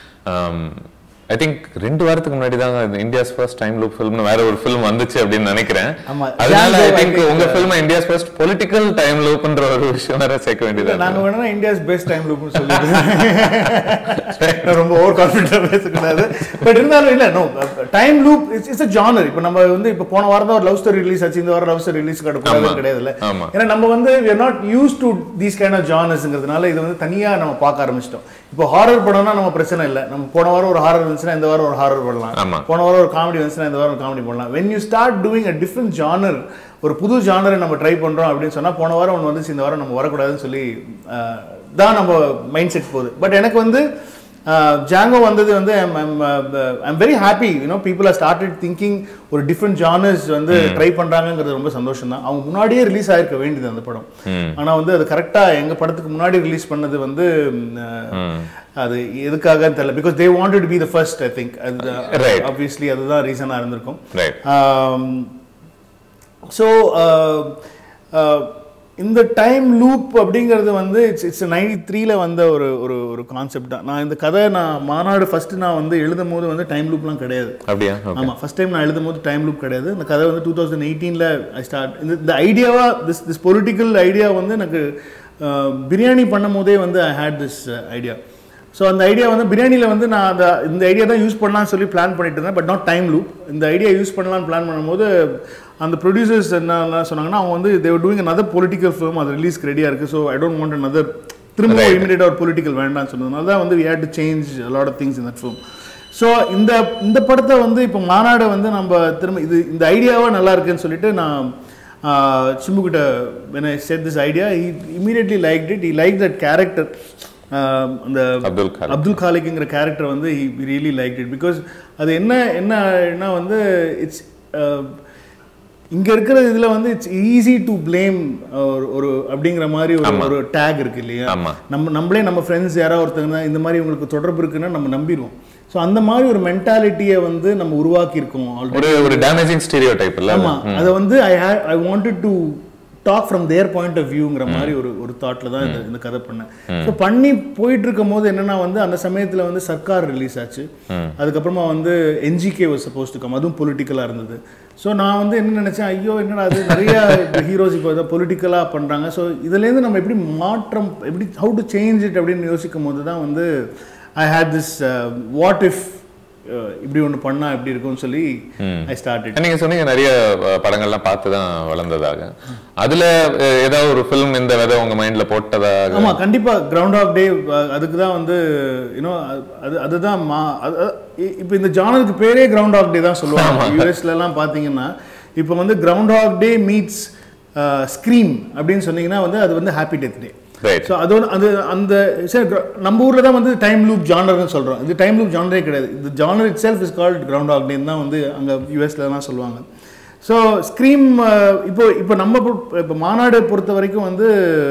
ஐ திங்க் ரெண்டு வாரத்துக்கு முன்னாடி தான் இந்தியாஸ் ஃபர்ஸ்ட் டைம் லூப் ஃபிலிம்னு வேற ஒரு ஃபிலிம் வந்துச்சு அப்படின்னு நினைக்கிறேன் ஆமா. அதனால I Django, I think think, உங்க film India's first political time loop ஒரு விஷயம் வேற சேர்க்க வேண்டியது நாங்கள் வேணா இந்தியாஸ் பெஸ்ட் டைம் லூப்னு சொல்லிட்டு நான் ரொம்ப ஓவர் கான்ஃபிடென்ட்டாக பேசக்கூடாது பட் இருந்தாலும் இல்லை no time loop it's it's a genre இப்போ நம்ம வந்து இப்போ போன வாரம் தான் ஒரு லவ் ஸ்டோரி ரிலீஸ் ஆச்சு இந்த வாரம் லவ் ஸ்டோரி ரிலீஸ் கிடையாது ஆமா. கிடையாதுல்ல ஆமா. ஏன்னா நம்ம வந்து we are not use to these kind of ஜானர்ஸ்ங்கிறதுனால இது வந்து தனியாக நம்ம பார்க்க ஆரம்பிச்சிட்டோம் இப்போ ஹாரர் படம்னா நம்ம பிரச்சனை இல்லை நம்ம போன வாரம் ஒரு ஹாரர் இருந்துச்சுன்னா இந்த வாரம் ஒரு ஹாரர் ஆமா. பண்ணலாம் போன வாரம் ஒரு காமெடி வந்துச்சுன்னா இந்த வாரம் காமெடி பண்ணலாம் when you start doing a different genre ஒரு புது ஜானரை நம்ம ட்ரை பண்றோம் அப்படின்னு சொன்னா போன வாரம் ஒன்று வந்துச்சு இந்த வாரம் நம்ம வரக்கூடாதுன்னு சொல்லி அஹ், தான் நம்ம மைண்ட் செட் போகுது பட் எனக்கு வந்து ஜாங்கோ வந்தது வந்து I'm very happy you know people are started thinking ஒரு டிஃப்ரெண்ட் ஜானர்ஸ் வந்து ட்ரை பண்றாங்கங்கிறது ரொம்ப சந்தோஷம் தான் அவங்க முன்னாடியே ரிலீஸ் ஆயிருக்க வேண்டியது அந்த படம் ஆனா வந்து அது கரெக்டா எங்க படத்துக்கு முன்னாடி ரிலீஸ் பண்ணது வந்து ம், அஹ், அது எதுக்காகன்னு தெரியல because they wanted to be the first I think அது Right. ஆப்வியஸ்லி அதுதான் ரீசனாக இருந்திருக்கும் ரைட் ஸோ இந்த டைம் லூப் அப்படிங்கிறது வந்து இட்ஸ் இட்ஸ் நைன்டி த்ரீல வந்த ஒரு ஒரு ஒரு கான்செப்ட் தான் நான் இந்த கதை நான் மாநாடு ஃபர்ஸ்ட் நான் வந்து எழுதும் போது வந்து டைம் லூப்லாம் கிடையாது அப்படியா ஓகே ஆமாம் ஃபர்ஸ்ட் டைம் நான் எழுதும் போது டைம் லூப் கிடையாது இந்த கதை வந்து டூ தௌசண்ட் எயிட்டீனில் ஐ ஸ்டார்ட் இந்த இந்த ஐடியாவா திஸ் திஸ் பொலிட்டிக்கல் ஐடியா வந்து எனக்கு அஹ், பிரியாணி பண்ணும் போதே வந்து I had this idea so அந்த ஐடியா வந்து பிரியாணியில் வந்து நான் அந்த இந்த ஐடியா தான் யூஸ் பண்ணலாம்னு சொல்லி பிளான் பண்ணிட்டு இருந்தேன் பட் நாட் டைம் லூப் இந்த ஐடியா யூஸ் பண்ணலாம்னு பிளான் பண்ணும்போது அந்த ப்ரொடியூசர்ஸ் என்ன சொன்னாங்கன்னா அவங்க வந்து they're doing another political film அது ரிலீஸ்க்கு ரெடியாக இருக்குது so I don't want another திரும்ப Right. இமீடியட்டாக ஒரு பொலிட்டிக்கல் வேண்டாம்னு சொன்னதுனால தான் வந்து we had to change a lot of things in that film so இந்த இந்த படத்தை வந்து இப்போ மாநாடை வந்து நம்ம திரும்ப இது இந்த ஐடியாவாக நல்லா இருக்குன்னு சொல்லிட்டு நான் சிம்புக்கிட்ட when I said this idea he immediately liked it he liked that character ஆஹ் அந்த அப்துல் காலிக். அப்துல் காலிக்ங்கிற கேரக்டர் வந்து he really liked it because அது என்ன என்ன வந்து இட்ஸ் இங்க இருக்கிற இதுல வந்து இட்ஸ் ஈஸி டு பிளேம் ஒரு அப்படிங்கிற மாதிரி ஒரு ஒரு டேக் இருக்கு இல்லையா ஆமா. நம்ம நம்மளே நம்ம ஃப்ரெண்ட்ஸ் யாராவது ஒருத்தங்க தான் இந்த மாதிரி உங்களுக்கு தொடர்பு இருக்குன்னா நம்ம நம்பிடுவோம் ஸோ அந்த மாதிரி ஒரு மென்டாலிட்டியை வந்து நம்ம உருவாக்கி இருக்கோம் ஆல்ரெடி ஒரு ஒரு டேமேஜிங் ஸ்டீரியோ டைப் இல்ல ஆமா அதை வந்து I hey I wanted to talk from their point of வியூங்கிற மாதிரி ஒரு ஒரு தாட்ல தான் இந்த இந்த கதை பண்ணேன் ஸோ பண்ணி போயிட்டு இருக்கும் போது என்னன்னா வந்து அந்த சமயத்துல வந்து சர்க்கார் ரிலீஸ் ஆச்சு அதுக்கப்புறமா வந்து NGK was suppose to come அதுவும் பொலிட்டிக்கலாக இருந்தது ஸோ நான் வந்து என்ன நினைச்சேன் ஐயோ என்னடா அது நிறைய ஹீரோஸ் இப்போ இதை பொலிட்டிக்கலாக பண்ணுறாங்க ஸோ இதுலேருந்து நம்ம எப்படி மாற்றம் எப்படி ஹவு டு சேஞ்ச் இட் அப்படின்னு யோசிக்கும் போது தான் வந்து I had this what if இப்படி ஒன்று பண்ணா எப்படி இருக்கும்னு சொல்லி ஐ ஸ்டார்டட் நீங்க சொன்னீங்க நிறைய அஹ், படங்கள்லாம் பார்த்து தான் வளர்ந்ததாக அதுல அஹ், ஏதாவது ஒரு ஃபிலிம் இந்த விதை உங்க மைண்ட்ல போட்டதாக ஆமா கண்டிப்பா கிரவுண்ட் ஆஃப் டே அதுக்கு தான் வந்து யூனோ அது அதுதான் மா அது- அது- இ- இப்போ இந்த ஜானருக்கு பேரே கிரவுண்ட் ஆஃப் டே தான் சொல்லுவாங்க யூஎஸ்ல எல்லாம் பாத்தீங்கன்னா இப்போ வந்து Groundhog Day meets Scream அப்படின்னு சொன்னீங்கன்னா வந்து அது வந்து Happy Death Day right so அதோட அது அந்த சரி, gr- நம்ம ஊர்ல தான் வந்து டைம் லூப் ஜானர்னு சொல்றோம் இது டைம் லூப் ஜானரே கிடையாது இது genre itself is called Groundhog டேன்னு தான் வந்து அங்க யூஎஸ்ல தான் சொல்லுவாங்க ஸோ ஸ்க்ரீம் இப்போ இப்போ நம்ம பொ- இப்போ மாநாடு பொறுத்த வரைக்கும் வந்து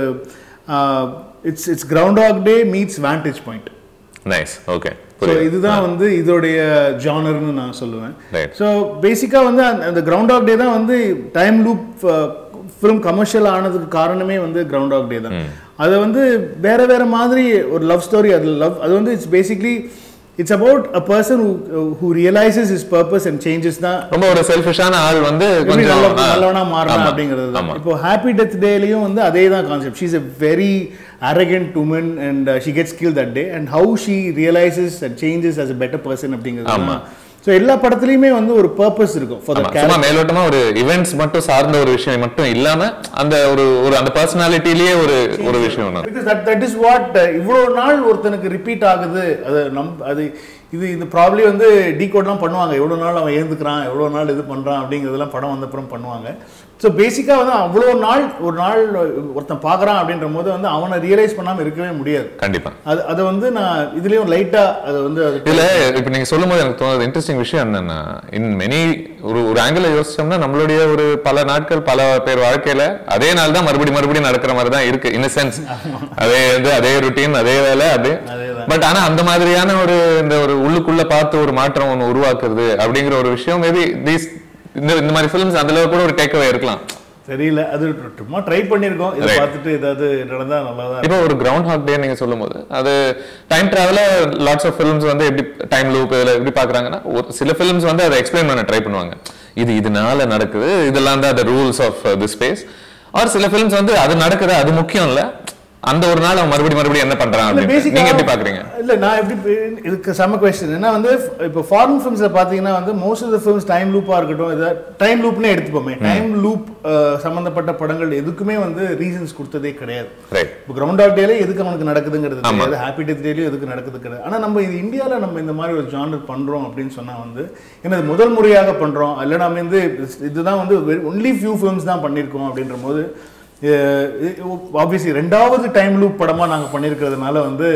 it's it's Groundhog Day meets vantage point nice okay so இதுதான் வந்து இதோடைய ஜானர்னு நான் சொல்லுவேன் Right. ஸோ பேசிக்காக வந்து அந்த- அந்த கிரவுண்ட் ஆஃப் டே தான் வந்து டைம் லூப் ஃபிலிம் கமர்ஷியல் ஆனதுக்கு காரணமே வந்து கிரவுண்ட் ஆஃப் டே தான் அது வந்து வேற வேற மாதிரி ஒரு லவ் ஸ்டோரி அது லவ் அது வந்து it's basically it's about a person who realises is purpose and changes தான் ரொம்ப ஒரு செல்ஃபிஷான ஆள் வந்து எப்படி கொஞ்சம் நல்ல ஆ, நல்லவனா மாறலாம் ஆமா, அப்படிங்கிறது தான் ஆமா. இப்போ ஹாப்பி டெத் டேலையும் வந்து அதே தான் concept she's a very arrogant woman and uh, she gets killed that day and how she realizes and changes as a better person அப்படிங்கிறது ஸோ எல்லா படத்துலையுமே வந்து ஒரு பர்பஸ் இருக்கும் ஃபார் ஆமா, த சும்மா மேலோட்டமா ஒரு இவெண்ட்ஸ் மட்டும் சார்ந்த ஒரு விஷயம் மட்டும் இல்லாம அந்த ஒரு ஒரு அந்த பர்சனாலிட்டிலேயே ஒரு ஒரு விஷயம் ஒண்ணு. Because that that is what இவ்வளோ நாள் ஒருத்தனுக்கு ரிப்பீட் ஆகுது அது நம் அது இது இந்த ப்ராப்ளி வந்து டீகோட்லாம் பண்ணுவாங்க எவ்வளோ நாள் அவன் ஏந்துக்கிறான் எவ்வளோ நாள் இது பண்ணுறான் அப்படிங்கிறதெல்லாம் படம் வந்தப்புறம் பண்ணுவாங்க ஸோ பேசிக்காக வந்து அவ்வளோ நாள் ஒரு நாள் ஒருத்தன் பார்க்குறான் அப்படின்ற போது வந்து அவனை ரியலைஸ் பண்ணாமல் இருக்கவே முடியாது கண்டிப்பா அது அதை வந்து நான் இதுலேயும் லைட்டாக அதை வந்து அது இதுல இப்ப நீங்க சொல்லும் போது எனக்கு தோணுது இன்ட்ரெஸ்டிங் விஷயம் என்னன்னா இன் மெனி ஒரு ஒரு ஆங்கிள் யோசிச்சோம்னா நம்மளுடைய ஒரு பல நாட்கள் பல பேர் வாழ்க்கையில அதே நாள் தான் மறுபடியும் மறுபடியும் நடக்கிற மாதிரி தான் இருக்கு இன் சென்ஸ் அதே வந்து அதே ருட்டீன் அதே வேலை அதே அதேதான். பட் ஆனா அந்த மாதிரியான ஒரு இந்த ஒரு உள்ளுக்குள்ள பார்த்து ஒரு மாற்றம் ஒன்று உருவாக்குறது அப்படிங்கிற ஒரு விஷயம் மேபி தீஸ் இந்த இந்த மாதிரி ஃபிலிம்ஸ் அதுல கூட ஒரு டேக்அவே இருக்கலாம் தெரியல அது சும்மா ட்ரை பண்ணியிருக்கோம் இதை Right. பார்த்துட்டு ஏதாவது நடந்தா நல்லா தான் இப்போ ஒரு கிரவுண்ட் ஹாக் டே நீங்க சொல்லும் போது அது time travel lots of films வந்து எப்படி டைம் லூப் இதுல எப்படி பாக்குறாங்கன்னா ஒரு சில ஃபிலிம்ஸ் வந்து அதை எக்ஸ்பிளைன் பண்ண ட்ரை பண்ணுவாங்க இது இதனால நடக்குது இதெல்லாம் தான் rules of the space or சில ஃபிலிம்ஸ் வந்து அது நடக்குது அது முக்கியம் இல்ல அந்த ஒரு நாள் அவன் மறுபடியும் மறுபடியும் என்ன பண்றான் இல்ல, அப்படின்னு basic-ஆ- நீங்க எப்படி பாக்குறீங்க இல்ல நான் எப்படி பே- இதுக்கு செம கொஸ்டின் ஏன்னா வந்து இப்போ ஃபாரின் ஃபிலிம்ஸ்ல பாத்தீங்கன்னா வந்து most of the films time லூப்பா இருக்கட்டும் இதை டைம் லூப்னே எடுத்துப்போமே டைம் லூப் சம்பந்தப்பட்ட படங்கள் எதுக்குமே வந்து ரீசன்ஸ் கொடுத்ததே கிடையாது ரைட் இப்போ கிரவுண்ட் ஆஃப் டேல எதுக்கு அவனுக்கு நடக்குதுங்கிறது தெரியாது ஹாப்பி டெத் டேலையும் எதுக்கு நடக்குது கிடையாது ஆனா நம்ம இது இந்தியால நம்ம இந்த மாதிரி ஒரு ஜானர் பண்றோம் அப்படின்னு சொன்னா வந்து ஏன்னா இது முதல் முறையாக பண்றோம் இல்லை நம்ம வந்து இதுதான் வந்து ஒன்லி ஃபியூ ஃபிலிம்ஸ் தான் பண்ணியிருக்கோம் அப்படின்ற போது ஆப்வியஸ்லி ரெண்டாவது டைம் லூப் படமா நாங்க பண்ணியிருக்கிறதுனால வந்து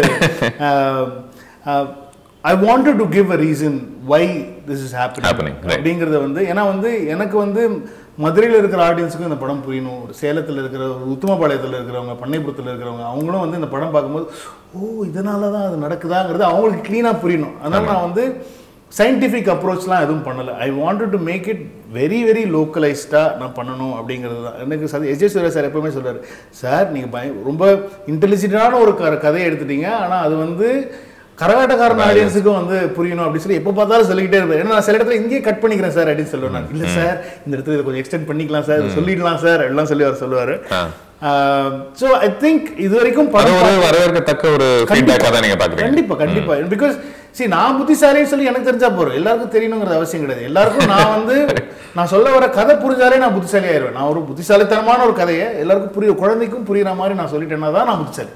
ஐ wanted to give a reason why this is Happening, happening right. அப்படிங்கிறத வந்து ஏன்னா வந்து எனக்கு வந்து மதுரையில் இருக்கிற ஆடியன்ஸுக்கும் இந்த படம் புரியணும் ஒரு சேலத்தில் இருக்கிற ஒரு உத்தமபாளையத்தில் இருக்கிறவங்க பண்ணைபுரத்தில் இருக்கிறவங்க அவங்களும் வந்து இந்த படம் பார்க்கும்போது ஓ இதனால தான் அது நடக்குதாங்கிறது அவங்களுக்கு க்ளீனாக புரியணும் அதனால நான் வந்து சயின்டிஃபிக் அப்ரோச்லாம் எதுவும் பண்ணலை I wanted to make it very very லோக்கலைஸ்டாக நான் பண்ணணும் அப்படிங்கிறது தான் எனக்கு சதி எஜே சூர்யா சார் எப்பவுமே சொல்றாரு சார் நீங்கள் பய ரொம்ப இன்டெலிஜென்ட்டான ஒரு க கதையை எடுத்துட்டீங்க ஆனால் அது வந்து கரகாட்டக்காரன் ஆடியன்ஸுக்கும் வந்து புரியணும் அப்படின்னு சொல்லி எப்போ பார்த்தாலும் சொல்லிக்கிட்டே இருப்பேன் ஏன்னா நான் சில இடத்துல இங்கேயே கட் பண்ணிக்கிறேன் சார் அப்படின்னு சொல்லுவேன் நான் இல்லை சார் இந்த இடத்துல இதை கொஞ்சம் எக்ஸ்டெண்ட் பண்ணிக்கலாம் சார் இதை சொல்லிடலாம் சார் எல்லாம் சொல்லி அவர் சொல்லுவார் ஆ. ஸோ ஐ திங்க் இது வரைக்கும் அது படம் ஒரு வரவேற்கத்தக்க ஒரு ஃபீட்பேக்காக தான் நீங்க பாக்குறீங்க கண்டிப்பா கண்டிப்பா பிகாஸ் see நான் புத்திசாலின்னு சொல்லி எனக்கு தெரிஞ்சா போறோம் எல்லாருக்கும் தெரியணுங்கிறது அவசியம் கிடையாது எல்லாருக்கும் நான் வந்து நான் சொல்ல வர கதை புரிஞ்சாலே நான் புத்திசாலி ஆயிடுவேன் நான் ஒரு புத்திசாலித்தனமான ஒரு கதையை எல்லாருக்கும் புரிய குழந்தைக்கும் புரியுற மாதிரி நான் சொல்லிட்டேன்னா தான் நான் புத்திசாலி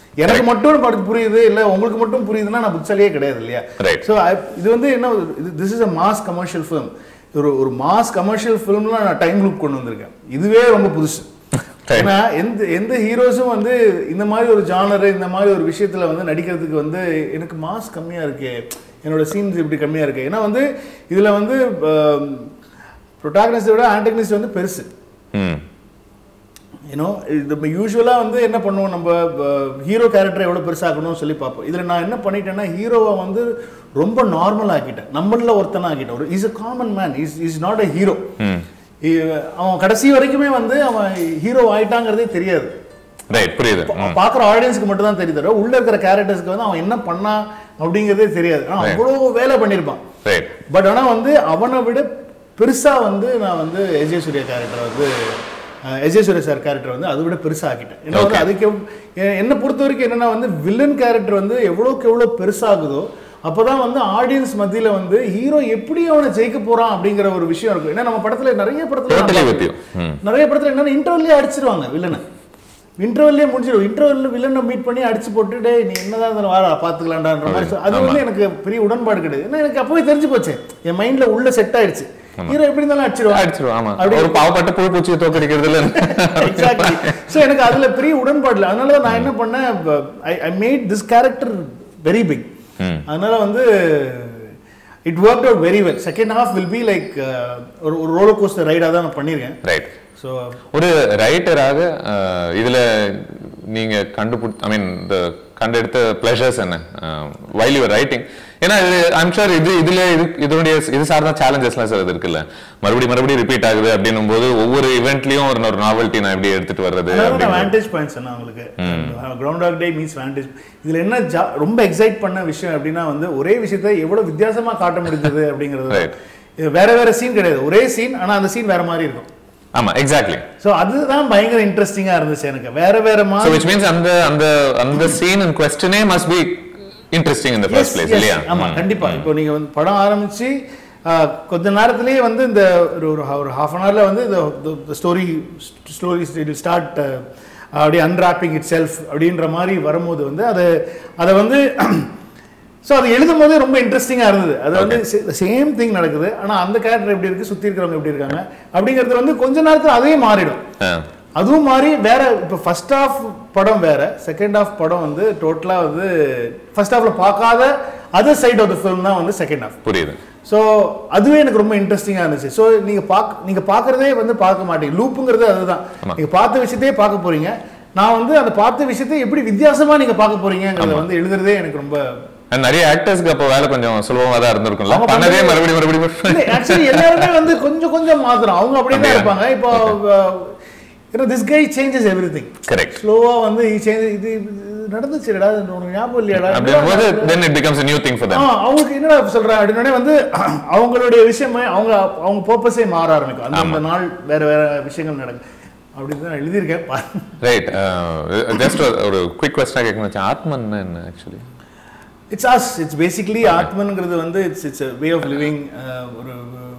எனக்கு மட்டும் படத்து புரியுது இல்ல உங்களுக்கு மட்டும் புரியுதுன்னா நான் புக்ஸாலேயே கிடையாது இல்லையா Right. ஸோ இது வந்து என்ன this is a mass commercial film ஒரு ஒரு மாஸ் கமர்ஷியல் ஃபிலிம்லாம் நான் டைம் லூப் கொண்டு வந்திருக்கேன் இதுவே ரொம்ப புதுசு Right. ஏன்னா எந்த எந்த ஹீரோஸும் வந்து இந்த மாதிரி ஒரு ஜானர் இந்த மாதிரி ஒரு விஷயத்துல வந்து நடிக்கிறதுக்கு வந்து எனக்கு மாஸ் கம்மியா இருக்கு என்னோட சீன்ஸ் இப்படி கம்மியா இருக்கு ஏன்னா வந்து இதுல வந்து ப்ரொட்டாகனிஸ்டை விட ஆண்டகனிஸ்ட் வந்து பெருசு ம் யூனோ நம்ம யூஸ்வலாக வந்து என்ன பண்ணுவோம் நம்ம ஹீரோ கேரக்டரை எவ்வளோ பெருசாக்கணும்னு சொல்லி பார்ப்போம் இதில் நான் என்ன பண்ணிட்டேன்னா ஹீரோவை வந்து ரொம்ப நார்மல் ஆக்கிட்டேன் நம்மள ஒருத்தனை ஆக்கிட்டேன் ஒரு is a common man is is not a hero அவன் கடைசி வரைக்குமே வந்து அவன் ஹீரோ ஆயிட்டாங்கிறதே தெரியாது ரைட் புரியுது ம் பார்க்குற ஆடியன்ஸ்க்கு மட்டும் தான் தெரியுது தவிர உள்ள இருக்கிற கேரக்டர்ஸ்க்கு வந்து அவன் என்ன பண்ணா அப்படிங்கிறதே தெரியாது ஆனால் Right. அவ்வளோ வேலை பண்ணியிருப்பான் ரைட் பட் ஆனா வந்து அவனை விட பெருசா வந்து நான் வந்து எஜே சூர்யா கேரக்டர் வந்து அஹ், எஜே சூர்யா சார் கேரக்டர் வந்து அதை விட பெருசா ஆக்கிட்டேன் ஏன்னா வந்து Okay. அதுக்கு எவ்- எ- என்னை பொறுத்த வரைக்கும் என்னன்னா வந்து வில்லன் கேரக்டர் வந்து எவ்வளோக்கு எவ்வளோ பெருசாகுதோ அப்பதான் வந்து ஆடியன்ஸ் மத்தியில வந்து ஹீரோ எப்படி அவனை ஜெயிக்க போறான் அப்படிங்கிற ஒரு விஷயம் இருக்கும் ஏன்னா நம்ம படத்துல நிறைய படத்துல நான் டோட்டலி வித் யூ பார்த்திருக்கேன். நிறைய படத்துல என்னன்னா இன்டர்வல்லே அடிச்சிருவாங்க வில்லனை இன்டர்வல்லே முடிஞ்சிடும் இன்டர்வல்ல வில்லனை மீட் பண்ணி அடிச்சு போட்டு டேய் நீ என்னதான் இருந்தாலும் வாரா பாத்துக்கலாம்டான்ற மாதிரி சொ- அது வந்து எனக்கு பெரிய உடன்பாடு கிடையாது ஏன்னா எனக்கு அப்பவே தெரிஞ்சு போச்சு என் மைண்ட்ல உள்ள செட் ஆயிடுச்சு ஹீரோ எப்படி இருந்தாலும் அடிச்சிருவான் அடிச்சிரும் ஆமா அப்படி- ஒரு பாவப்பட்ட புழு பூச்சியை தோக்கடிக்கிறதுல எக்ஸாக்ட்லி ஸோ எனக்கு அதுல பெரிய உடன்பாடு இல்லை அதனால தான் நான் என்ன பண்ணேன் I I made this character very big அதனால வந்து it work out very well second half will be like ஒரு ஒரு ரோலர் கோஸ்டர் ரைடாக தான் நான் பண்ணியிருக்கேன் ரைட் ஸோ ஒரு ரைட்டராக இதுல நீங்க கண்டுபிடி ஐ மீன் இந்த கண்டெடுத்த பிளஷர்ஸ் என்ன வைல் யுவர் ரைட்டிங் ஏன்னா இது ஐம் ஷூர் இது இதுல இது இதனுடைய இது சார்ந்த சேலஞ்சஸ்லாம் சார் இது இருக்குல்ல மறுபடியும் மறுபடியும் ரிப்பீட் ஆகுது அப்படின்னும் போது ஒவ்வொரு இவெண்ட்லயும் ஒரு ஒரு நாவல்ட்டி நான் எப்படி எடுத்துட்டு வர்றது அதாவது நான் அப்படின்னு vantage points சொன்னேன் உங்களுக்கு Groundhog Day means vantage இதுல என்ன ஜா- ரொம்ப எக்ஸைட் பண்ண விஷயம் அப்படின்னா வந்து ஒரே விஷயத்தை எவ்வளவு வித்தியாசமா காட்ட முடிஞ்சது அப்படிங்கிறது தான். Right. இது வேற வேற சீன் கிடையாது ஒரே சீன் ஆனா அந்த சீன் வேற மாதிரி இருக்கும் ஆமா எக்ஸாக்ட்லி சோ அதுதான் பயங்கர இன்ட்ரெஸ்டிங்கா இருந்துச்சு எனக்கு வேற வேற ஸோ மாதிரி விச் மீன்ஸ் அந்த அந்த அந்த சீன் அண்ட் கொஸ்டினே மஸ்ட் பி இன்ட்ரெஸ்டிங் இந்த Yes, ஃபர்ஸ்ட் பிளேஸ் yes. இல்லையா ஆமா கண்டிப்பா இப்போ நீங்க வந்து படம் ஆரம்பிச்சு ஆஹ், கொஞ்ச நேரத்திலேயே வந்து இந்த ஒரு ஒரு ஒரு ஹாஃப் அன் ஹவர்ல வந்து இந்த ஸ்டோரி ஸ்டோரி ஸ்டார்ட் அப்படியே அன்ராப்பிங் இட் செல்ஃப் அப்படின்ற மாதிரி வரும்போது வந்து அது அதை வந்து ஸோ அது எழுதும் போதே ரொம்ப இன்ட்ரெஸ்டிங்காக இருந்தது அது வந்து சேம் திங் நடக்குது ஆனால் அந்த கேரக்டர் எப்படி இருக்கு சுற்றி இருக்கிறவங்க எப்படி இருக்காங்க அப்படிங்கிறது வந்து கொஞ்ச நேரத்தில் அதே மாறிடும் அதுவும் மாறி வேற இப்போ ஃபர்ஸ்ட் ஹாஃப் படம் வேற செகண்ட் ஹாஃப் படம் வந்து டோட்டலாக வந்து ஃபர்ஸ்ட் ஹாஃப்ல பார்க்காத other side of the film தான் வந்து செகண்ட் ஹாஃப் புரியுது ஸோ அதுவே எனக்கு ரொம்ப இன்ட்ரெஸ்டிங்காக இருந்துச்சு ஸோ நீங்கள் பார்க்க நீங்கள் பார்க்குறதே வந்து பார்க்க மாட்டீங்க லூப்புங்கிறது அதுதான் ஆமா. நீங்கள் பார்த்த விஷயத்தையே பார்க்க போறீங்க நான் வந்து அந்த பார்த்த விஷயத்தை எப்படி வித்தியாசமா நீங்க பார்க்க போறீங்கிறத வந்து எழுதுறதே எனக்கு ரொம்ப And நிறைய ஆக்டர்ஸ்க்கு அப்போ வேலை கொஞ்சம் சுலபமா தான் இருந்திருக்கும்ல அவங்க பண்ணதே பண்ணது- மறுபடியும் மறுபடியும் இல்லை ஆக்சுவலி எல்லாருமே வந்து கொஞ்சம் கொஞ்சம் மாத்திரம் அவங்க அப்படியே தான் அப்படியா? இருப்பாங்க இப்போ ஏன்னா this guy changes everything correct ஸ்லோவா வந்து he changes- இது இது நடந்துச்சுடா இது உனக்கு ஞாபகம் இல்லையாடா அப்படிங்கும்போது then it becomes new thing for ஆ, அவங்களுக்கு என்னடா சொல்றேன் அப்படின்னே வந்து அவங்களுடைய விஷயமே அவங்க அவங்க பர்பஸே மாற ஆரம்பிக்கும் அந்த அந்த நாள் வேற வேற விஷயங்கள் நடக்கும் அப்படின்னு தான் நான் எழுதியிருக்கேன் பா- ரைட் ஜஸ்ட் ஒரு குவிக் கொஸ்டினா கேட்கணும் வச்சேன் ஆத்மன் என்ன actually it's as it's basically ஆத்மன்ங்கிறது வந்து it's it's way of living ஒரு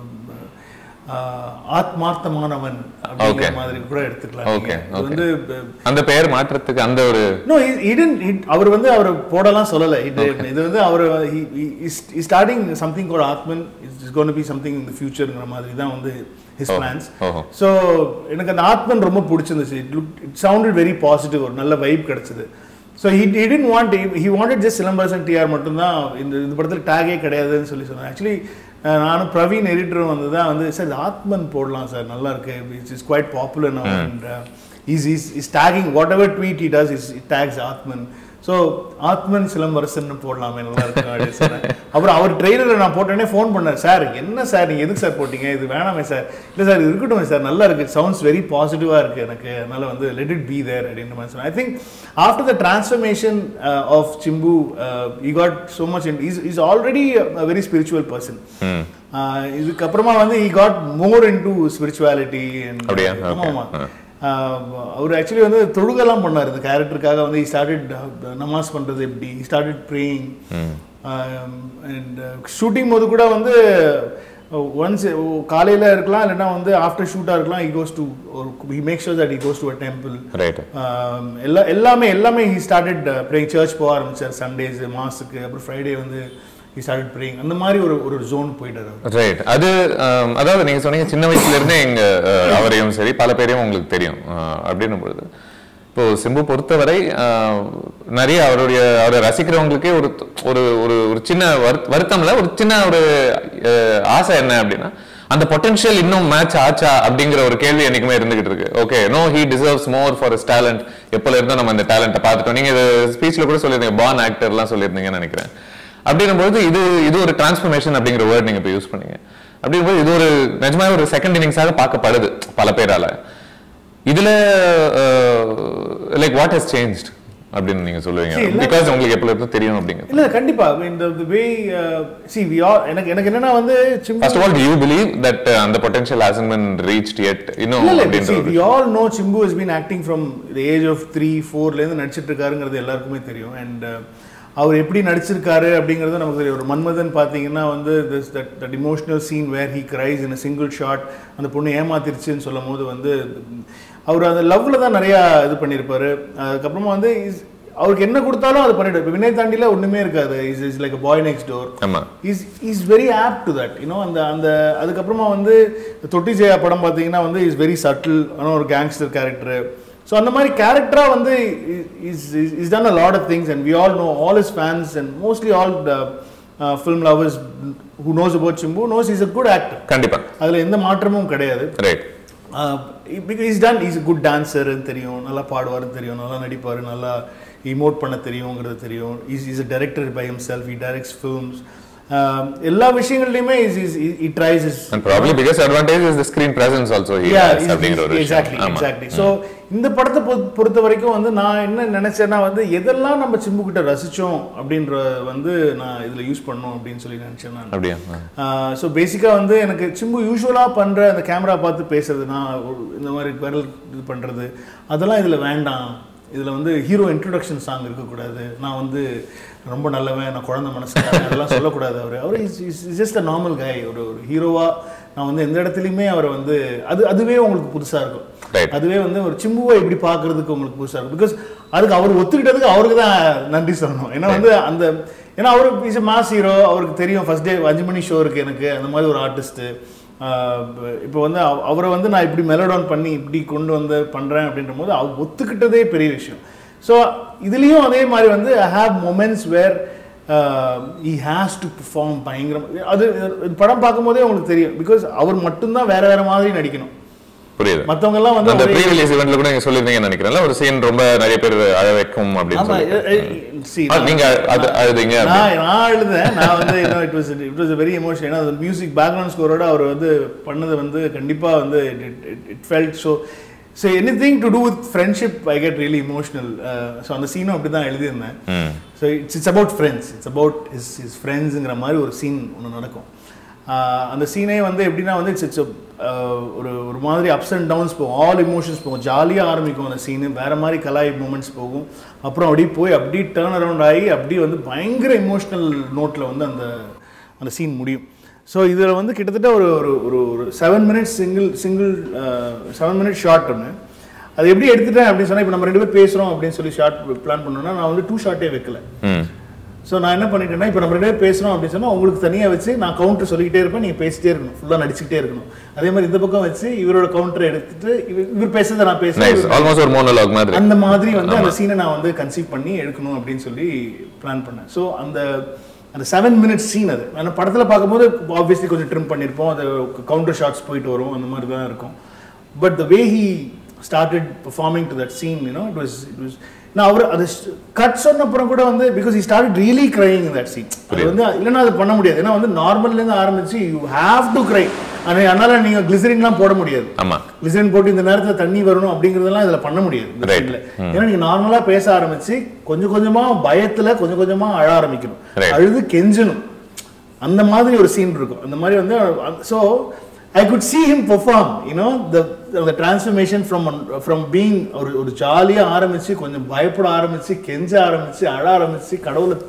அஹ், ஆத்மார்த்தமானவன் அப்படிங்கிற Okay. மாதிரி கூட எடுத்துக்கலாம் Okay, நீங்க. இது okay. வந்து அந்த பெயர் மாற்றத்துக்கு அந்த ஒரு நோ இடன் அவர் வந்து அவர் போடலாம் சொல்லலை இது இது வந்து அவர் starting something called Atman it's gonna be something in the ஃபியூச்சர்ங்கிற மாதிரி தான் வந்து ஹிஸ் Oh, பிளான்ஸ் ஓஹோ. ஸோ எனக்கு அந்த ஆத்மன் ரொம்ப பிடிச்சிருந்துச்சு it look it sounded very positive ஒரு நல்ல வைப் கிடைச்சது so he didn't want he wanted just Silambarasan TR மட்டும்தான் இந்த இந்த படத்தில் டேகே கிடையாதுன்னு சொல்லி சொன்னேன் ஆக்சுவலி நானும் பிரவீன் எடிட்டரும் வந்து தான் வந்து சார் இது ஆத்மன் போடலாம் சார் நல்லா இருக்கு it's is quite popular now and is is is taking whatever tweet it does is it takes Atman so Atman Silambarasan போடலாமே நல்லா இருக்கு அப்படின்னு சொன்னேன் அப்புறம் அவர் ட்ரெயிலரில் நான் போட்டோன்னே ஃபோன் பண்ணேன் சார் என்ன சார் நீங்கள் எதுக்கு சார் போட்டீங்க இது வேணாமே சார் இல்லை சார் இது இருக்கட்டும் சார் நல்லா இருக்கு சவுண்ட்ஸ் வெரி பாசிட்டிவாக இருக்கு எனக்கு அதனால வந்து லெட் இட் பி தேர் அப்படின்ற மாதிரி சொன்னேன் I think after the transformation of Simbu he got so much in is is already a very spiritual person இதுக்கப்புறமா வந்து he got more into spirituality அப்படியா? ஆமாம் Okay. ஆமாம் ஆஹ் அவர் ஆக்சுவலி வந்து தொழுகெல்லாம் பண்ணார் இந்த கேரக்டருக்காக வந்து ஸ்டார்டட் நமாஸ் பண்ணுறது எப்படி ஸ்டார்டட் ப்ரேயிங் அண்ட் ஷூட்டிங் போது கூட வந்து ஒன்ஸ் காலையில் இருக்கலாம் இல்லைன்னா வந்து ஆஃப்டர் ஷூட்டாக இருக்கலாம் he goes to or he makes sure that he goes to a temple right Um, எல்லா எல்லாமே எல்லாமே he started uh, praying church போக ஆரம்பிச்சார் சண்டேஸ் மாஸுக்கு அப்புறம் ஃப்ரைடே வந்து he started praying அந்த மாதிரி ஒரு ஒரு ஜோன் போயிட்டார் அவர் ரைட் அது ஆம், அதாவது நீங்க சொன்னீங்க சின்ன வயசுல இருந்தே எங்க அஹ், அவரையும் சரி பல பேரையும் உங்களுக்கு தெரியும் அஹ், அப்படின்னும் பொழுது இப்போ சிம்பு பொறுத்தவரை ஆஹ், நிறைய அவருடைய அவரை ரசிக்கிறவங்களுக்கே ஒரு ஒரு ஒரு ஒரு சின்ன வருத்- வருத்தம்ல ஒரு சின்ன ஒரு அஹ், ஆசை என்ன அப்படின்னா அந்த பொட்டன்ஷியல் இன்னும் மேட்ச் ஆச்சா அப்படிங்கிற ஒரு கேள்வி என்னைக்குமே இருந்துகிட்டு இருக்கு okay no he deserves more for his talent எப்பல இருந்தோ நம்ம இந்த டேலண்ட்டை பார்த்துட்டோம் நீங்க இது ஸ்பீச்ல கூட சொல்லியிருந்தீங்க பான் ஆக்டர்லாம் சொல்லியிருந்தீங்கன்னு நினைக்கிறேன் அப்படிங்கும்போது இது இது ஒரு டிரான்ஸ்ஃபர்மேஷன் அப்படிங்கிற வேர்ட் நீங்க இப்போ யூஸ் பண்ணீங்க அப்படிங்கும்போது இது ஒரு நிஜமாவே ஒரு செகண்ட் இன்னிங்ஸாக பார்க்கப்படுது பல பேரால இதுல லைக் வாட் ஹஸ் சேஞ்ச்ட் அப்படின்னு நீங்க சொல்லுவீங்க See, இல்ல- பிகாஸ் உங்களுக்கு எப்பல இருந்து தெரியும் அப்படிங்க இல்ல கண்டிப்பா இந்த வே சி வி ஆல் எனக்கு எனக்கு என்னன்னா வந்து Simbu first of all you believe that அந்த potential hasn't been reached yet இன்னும் இல்ல இல்ல அப்படின்ற see, ஒரு we all know Simbu has been acting from the age of three ஃபோர்லேருந்து நடிச்சிட்டு இருக்காருங்கிறது எல்லாருக்குமே தெரியும் அண்ட் அவர் எப்படி நடிச்சிருக்காரு அப்படிங்கிறது நமக்கு தெரியும் ஒரு மன்மதன் பார்த்தீங்கன்னா வந்து this that that emotional scene where he cries in single shot அந்த பொண்ணு ஏமாத்திருச்சுன்னு சொல்லும் போது வந்து அவர் அந்த லவ்ல தான் நிறையா இது பண்ணியிருப்பாரு அதுக்கப்புறமா வந்து is- அவருக்கு என்ன கொடுத்தாலும் அது பண்ணிட்டு இப்போ வினய் தாண்டில ஒண்ணுமே இருக்காது is is like boy next door ஆமா is is very apt to that you know அந்த அந்த அதுக்கப்புறமா வந்து தொட்டி ஜெயா படம் பார்த்தீங்கன்னா வந்து இஸ் வெரி சட்டில் ஆனால் ஒரு கேங்ஸ்டர் கேரக்டர் ஸோ அந்த மாதிரி கேரக்டராக வந்து is is done a lot of things and we all know all is fans and mostly all the film lovers who knows about Simbu knows is a good actor கண்டிப்பா அதில் எந்த மாற்றமும் கிடையாது right because is done is good டான்சர்னு தெரியும் நல்லா பாடுவாருன்னு தெரியும் நல்லா நடிப்பார் நல்லா இமோட் பண்ண தெரியுங்கிறது தெரியும் is is a director by himself he directs films um, எல்லா விஷயங்கள்லையுமே is is he tries is and probably biggest advantage is the screen presence also அப்படிங்கிற ஒரு எக்ஸாக்ட்லி விஷயம் ஆமா எக்ஸாக்ட்லி ஸோ இந்த படத்தை பொ- பொறுத்த வரைக்கும் வந்து நான் என்ன நினைச்சேன்னா வந்து எதெல்லாம் நம்ம சிம்பு கிட்ட ரசிச்சோம் அப்படின்ற வந்து நான் இதுல யூஸ் பண்ணோம் அப்படின்னு சொல்லி நினைச்சேன் நான் அப்படியா ஆ. ஸோ பேசிக்காக வந்து எனக்கு சிம்பு யூஸ்வலாக பண்ணுற அந்த கேமரா பார்த்து பேசுறது நான் ஒரு- இந்த மாதிரி விரல் இது பண்ணுறது அதெல்லாம் இதில் வேண்டாம் இதில் வந்து ஹீரோ இன்ட்ரடக்ஷன் சாங் இருக்கக்கூடாது நான் வந்து ரொம்ப நல்லவன் நான் குழந்தை மனசு அதெல்லாம் சொல்லக்கூடாது அவர் அவர் is is just a normal guy ஒரு ஒரு ஹீரோவாக நான் வந்து எந்த இடத்துலையுமே அவரை வந்து அது அதுவே உங்களுக்கு புதுசாக இருக்கும் Right. அதுவே வந்து ஒரு சிம்புவை இப்படி பார்க்கறதுக்கு உங்களுக்கு புதுசாக இருக்கும் பிகாஸ் அதுக்கு அவர் ஒத்துக்கிட்டதுக்கு அவருக்கு தான் நன்றி சொல்லணும் ஏன்னா வந்து அந்த ஏன்னா அவர் இஸ் மாஸ் ஹீரோ அவருக்கு தெரியும் ஃபர்ஸ்ட் டே அஞ்சு மணி ஷோ இருக்கு எனக்கு அந்த மாதிரி ஒரு ஆர்டிஸ்ட்டு இப்போ வந்து அவ- அவரை வந்து நான் இப்படி மெலோடவுன் பண்ணி இப்படி கொண்டு வந்து பண்ணுறேன் அப்படின்ற போது அவர் ஒத்துக்கிட்டதே பெரிய விஷயம் ஸோ இதுலேயும் அதே மாதிரி வந்து I have moments where he has to perform பயங்கரம் அது இது படம் பார்க்கும்போதே உங்களுக்கு தெரியும் பிகாஸ் அவர் மட்டும்தான் வேற வேற மாதிரி நடிக்கணும் புரியுது மற்றவங்க எல்லாம் வந்து அந்த ஒரே- ப்ரீ ரிலீஸ் இவெண்ட்ல கூட நீங்க சொல்லிருந்தீங்கன்னு நினைக்கிறேன்ல ஒரு சீன் ரொம்ப நிறைய பேர் அழ வைக்கும் அப்படின்னு ஆமா சொல்லி எ- எ- see, ஆ, நீங்க அது அழுதீங்க அப்படி. நான் நான் எழுதுறேன் நான் வந்து it was it was very emotion ஏன்னா அந்த மியூசிக் பேக்ரவுண்ட் ஸ்கோரோட அவர் வந்து பண்ணது வந்து கண்டிப்பா வந்து it felt so so anything to do with friendship I get really emotional so அந்த சீனும் அப்படி தான் எழுதியிருந்தேன் ம் so it's it's about friends it's about is is ஃப்ரெண்ட்ஸுங்கிற மாதிரி ஒரு சீன் ஒன்று நடக்கும் ஆஹ் அந்த சீனே வந்து எப்படின்னா வந்து இட்ஸ் இட்ஸ் ஒரு ஒரு மாதிரி அப்ஸ் அண்ட் டவுன்ஸ் போகும் ஆல் இமோஷன்ஸ் போகும் ஜாலியாக ஆரம்பிக்கும் அந்த சீனு வேற மாதிரி கலாய் மூமெண்ட்ஸ் போகும் அப்புறம் அப்படியே போய் அப்படியே டேர்ன் அரவுண்ட் ஆகி அப்படியே வந்து பயங்கர இமோஷனல் நோட்டில் வந்து அந்த அந்த சீன் முடியும் ஸோ இதில் வந்து கிட்டத்தட்ட ஒரு ஒரு ஒரு ஒரு seven minutes single single seven minutes short ஒன்று அது எப்படி எடுத்துட்டேன் அப்படின்னு சொன்னால் இப்போ நம்ம ரெண்டு பேர் பேசுகிறோம் அப்படின்னு சொல்லி ஷார்ட் பிளான் பண்ணோம்னா நான் வந்து டூ ஷார்ட்டே வைக்கல ம் ஸோ நான் என்ன பண்ணிட்டேன்னா இப்போ நம்ம ரெண்டு பேரும் பேசுகிறோம் அப்படின்னு சொன்னால் உங்களுக்கு தனியாக வச்சு நான் கவுண்டர் சொல்லிக்கிட்டே இருப்பேன் நீங்கள் பேசிட்டே இருக்கணும் ஃபுல்லாக நடிச்சுக்கிட்டே இருக்கணும் அதே மாதிரி இந்த பக்கம் வச்சு இவரோட கவுண்டரை எடுத்துட்டு இவர் இவர் பேசுறதை நான் நைஸ் பேசுறேன் ஆல்மோஸ்ட் ஒரு மோனோலாக் மாதிரி அந்த மாதிரி வந்து அந்த சீனை நான் வந்து கன்சீவ் பண்ணி எடுக்கணும் அப்படின்னு சொல்லி பிளான் பண்ணேன் ஸோ அந்த அந்த செவன் மினிட்ஸ் சீன் அது அந்த படத்தில் பார்க்கும்போது ஆப்வியஸ்லி கொஞ்சம் ட்ரிம் பண்ணியிருப்போம் அது கவுண்டர் ஷாட்ஸ் போயிட்டு வரும் அந்த மாதிரி தான் இருக்கும் but the way he started performing to that scene you know it was it was நான் அவர் அது கட் சொன்ன அப்புறம் கூட வந்து because he started really crying in that scene அது வந்து இல்லைன்னா அது பண்ண முடியாது ஏன்னா வந்து நார்மல்லேருந்து ஆரம்பிச்சு யூ ஹாவ் டு cry ஆனால் அதனால நீங்கள் கிளிசரின்லாம் போட முடியாது ஆமா கிளிசரின் போட்டு இந்த நேரத்துல தண்ணி வரணும் அப்படிங்கறதெல்லாம் இதுல பண்ண முடியாது இந்த Right. scene ல. ஏன்னா நீங்க நார்மலா பேச ஆரம்பிச்சு கொஞ்சம் கொஞ்சமா பயத்துல கொஞ்சம் கொஞ்சமா அழ ஆரம்பிக்கணும் Right. அழுது கெஞ்சணும் அந்த மாதிரி ஒரு சீன் இருக்கும் அந்த மாதிரி வந்து so I could see him perform you know the the transformation from from being ஒரு ஒரு ஜாலியா ஆரம்பிச்சு கொஞ்சம் பயப்பட ஆரம்பிச்சு கெஞ்ச ஆரம்பிச்சு அழ ஆரம்பிச்சு கடவுளை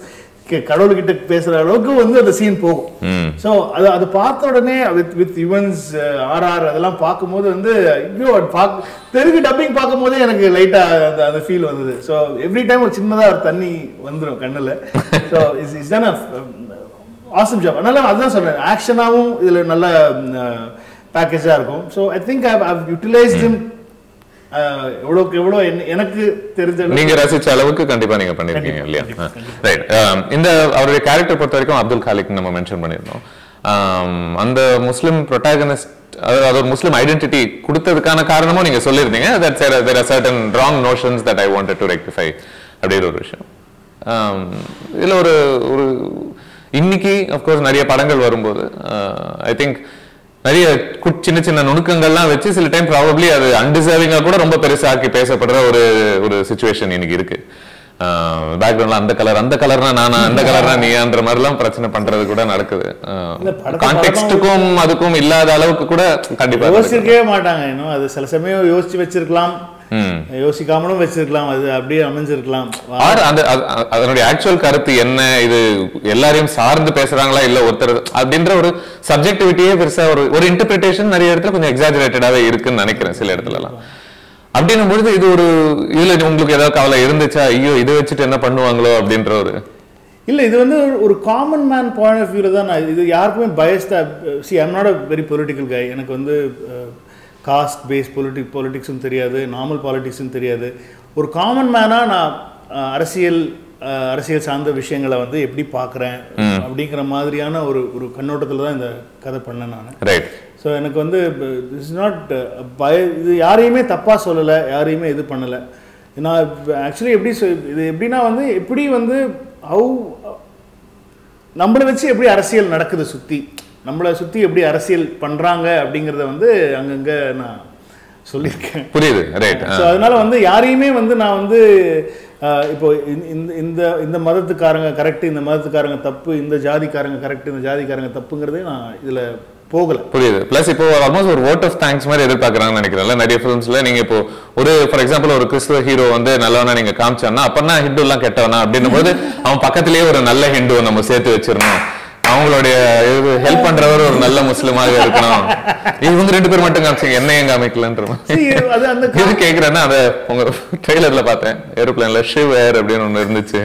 கே- கடவுள்கிட்ட பேசுற அளவுக்கு வந்து அந்த சீன் போகும் ம் ஸோ அது அது பார்த்த உடனே வித் வித் யுவன்ஸ் ஆர்ஆர் அதெல்லாம் பார்க்கும்போது வந்து ஐயோ அது பார்க்க தெலுங்கு டப்பிங் பார்க்கும்போதே எனக்கு லைட்டாக அந்த அந்த ஃபீல் வந்தது ஸோ எவ்ரி டைம் ஒரு சின்னதாக ஒரு தண்ணி வந்துடும் கண்ணில் ஸோ இஸ் இஸ் தான் ஆசம் ஜாப் அதனால அதுதான் சொல்றேன் ஆக்ஷனாகவும் இதில் நல்ல பேக்கேஜாக இருக்கும் so I think I have utilised எவ்வளோக்கு எவ்வளோ என்ன- எனக்கு தெரிஞ்ச அளவுக்கு நீங்க ரசிச்ச அளவுக்கு கண்டிப்பா நீங்க பண்ணிருக்கீங்க இல்லையா ரைட் இந்த அவருடைய கேரக்டர் பொறுத்த வரைக்கும் அப்துல் காலிக் நம்ம மென்ஷன் பண்ணியிருந்தோம் Um, அந்த முஸ்லிம் ப்ரொட்டாகனிஸ்ட் அது ஒரு முஸ்லிம் ஐடென்டிட்டி கொடுத்ததுக்கான காரணமும் நீங்க சொல்லியிருந்தீங்க that there are certain wrong notions that I wanted to rectify அப்படிங்கிற ஒரு விஷயம் Um, இதுல ஒரு ஒரு இன்னைக்கு அஃப்கோர்ஸ் நிறைய படங்கள் வரும்போது ஐ திங்க் நிறைய கு- சின்ன சின்ன நுணுக்கங்கள்லாம் வச்சு சில டைம் ப்ராபப்ளி அது அன்டிசர்விங்கா கூட ரொம்ப பெருசாக்கி பேசப்படுற ஒரு ஒரு சுச்சுவேஷன் இன்னைக்கு இருக்கு பேக்ரவுண்ட்ல அந்த கலர் அந்த கலர்னா நானா அந்த கலர்னா நீயான்ற மாதிரிலாம் பிரச்சனை பண்றது கூட நடக்குது இந்த படத்தை கான்டெக்ட்டுக்கும் அதுக்கும் இல்லாத அளவுக்கு கூட கண்டிப்பா நடக்குது. யோசிக்கவே மாட்டாங்க இன்னும் அது சில சமயம் யோசிச்சு வச்சிருக்கலாம் ம். யோசிக்காமலும் வச்சிருக்கலாம் அது அப்படியே அமைஞ்சிருக்கலாம் ஆர் அந்த அது- அது- அதனுடைய ஆக்சுவல் கருத்து என்ன இது எல்லாரையும் சார்ந்து பேசுறாங்களா இல்ல ஒருத்தர் அப்படின்ற ஒரு சப்ஜெக்டிவிட்டியே பெருசா ஒரு ஒரு இன்டர்பிரிட்டேஷன் நிறைய இடத்துல கொஞ்சம் எக்ஸாஜரேட்டடாவே இருக்குன்னு நினைக்கிறேன் சில இடத்துல எல்லாம் அப்படின்னும் பொழுது இது ஒரு இதுல உங்களுக்கு ஏதாவது கவலை இருந்துச்சா ஐயோ இதை வச்சுட்டு என்ன பண்ணுவாங்களோ அப்படின்ற ஒரு இல்ல இது வந்து ஒரு- ஒரு காமன் மேன் பாயிண்ட் ஆஃப் வியூவில் தான் நான் இது யாருக்குமே பயஸ்டா see I'm not a very political guy எனக்கு வந்து காஸ்ட் பேஸ் பொலிட்டிக் பொலிட்டிக்ஸும் தெரியாது நார்மல் பாலிட்டிக்ஸும் தெரியாது ஒரு காமன் மேனாக நான் அஹ், அரசியல் அஹ், அரசியல் சார்ந்த விஷயங்களை வந்து எப்படி பார்க்குறேன் அப்படிங்கிற மாதிரியான ஒரு ஒரு கண்ணோட்டத்தில் தான் இந்த கதை பண்ணேன் நான் ரைட் ஸோ எனக்கு வந்து இஸ் நாட் பய இது யாரையுமே தப்பாக சொல்லலை யாரையுமே இது பண்ணலை நான் ஆக்சுவலி எப்படி சொ- இது எப்படின்னா வந்து எப்படி வந்து ஹவு நம்மளை வச்சு எப்படி அரசியல் நடக்குது சுற்றி நம்மளை சுற்றி எப்படி அரசியல் பண்ணுறாங்க அப்படிங்கிறத வந்து அங்கங்கே நான் சொல்லியிருக்கேன் புரியுது ரைட் ஸோ அதனால வந்து யாரையுமே வந்து நான் வந்து அஹ், இப்போ இந்த- இந்த இந்த இந்த மதத்துக்காரங்க கரெக்ட் இந்த மதத்துக்காரங்க தப்பு இந்த ஜாதிக்காரங்க கரெக்ட் இந்த ஜாதிக்காரங்க தப்புங்கிறதே நான் இதில் போகலை புரியுது பிளஸ் இப்போ ஆல்மோஸ்ட் ஒரு vote of தேங்க்ஸ் மாதிரி எதிர்பார்க்கறாங்கன்னு நினைக்கிறேன்ல நிறைய ஃபிலிம்ஸ்ல நீங்க இப்போ ஒரு ஃபார் எக்ஸாம்பிள் ஒரு கிறிஸ்துவ ஹீரோ வந்து நல்லவனா நீங்க காமிச்சான்னா அப்பனா ஹிந்து எல்லாம் கெட்டவனா அப்படின்னும் போது அவன் பக்கத்திலேயே ஒரு நல்ல ஹிந்துவை நம்ம சேர்த்து வச்சிடணும் அவங்களுடைய இது ஹெல்ப் பண்றவர் ஒரு நல்ல முஸ்லிமாக இருக்கணும் இவங்க ரெண்டு பேர் மட்டும் காமிச்சிங்க என்ன ஏன் காமிக்கலன்ற மாதிரி. See, அது அந்த எது கேக்குறேன்னா அத உங்க ட்ரெய்லர்ல பார்த்தேன் ஏரோப்ளேன்ல ஷிவ் ஏர் அப்படின்னு ஒண்ணு இருந்துச்சு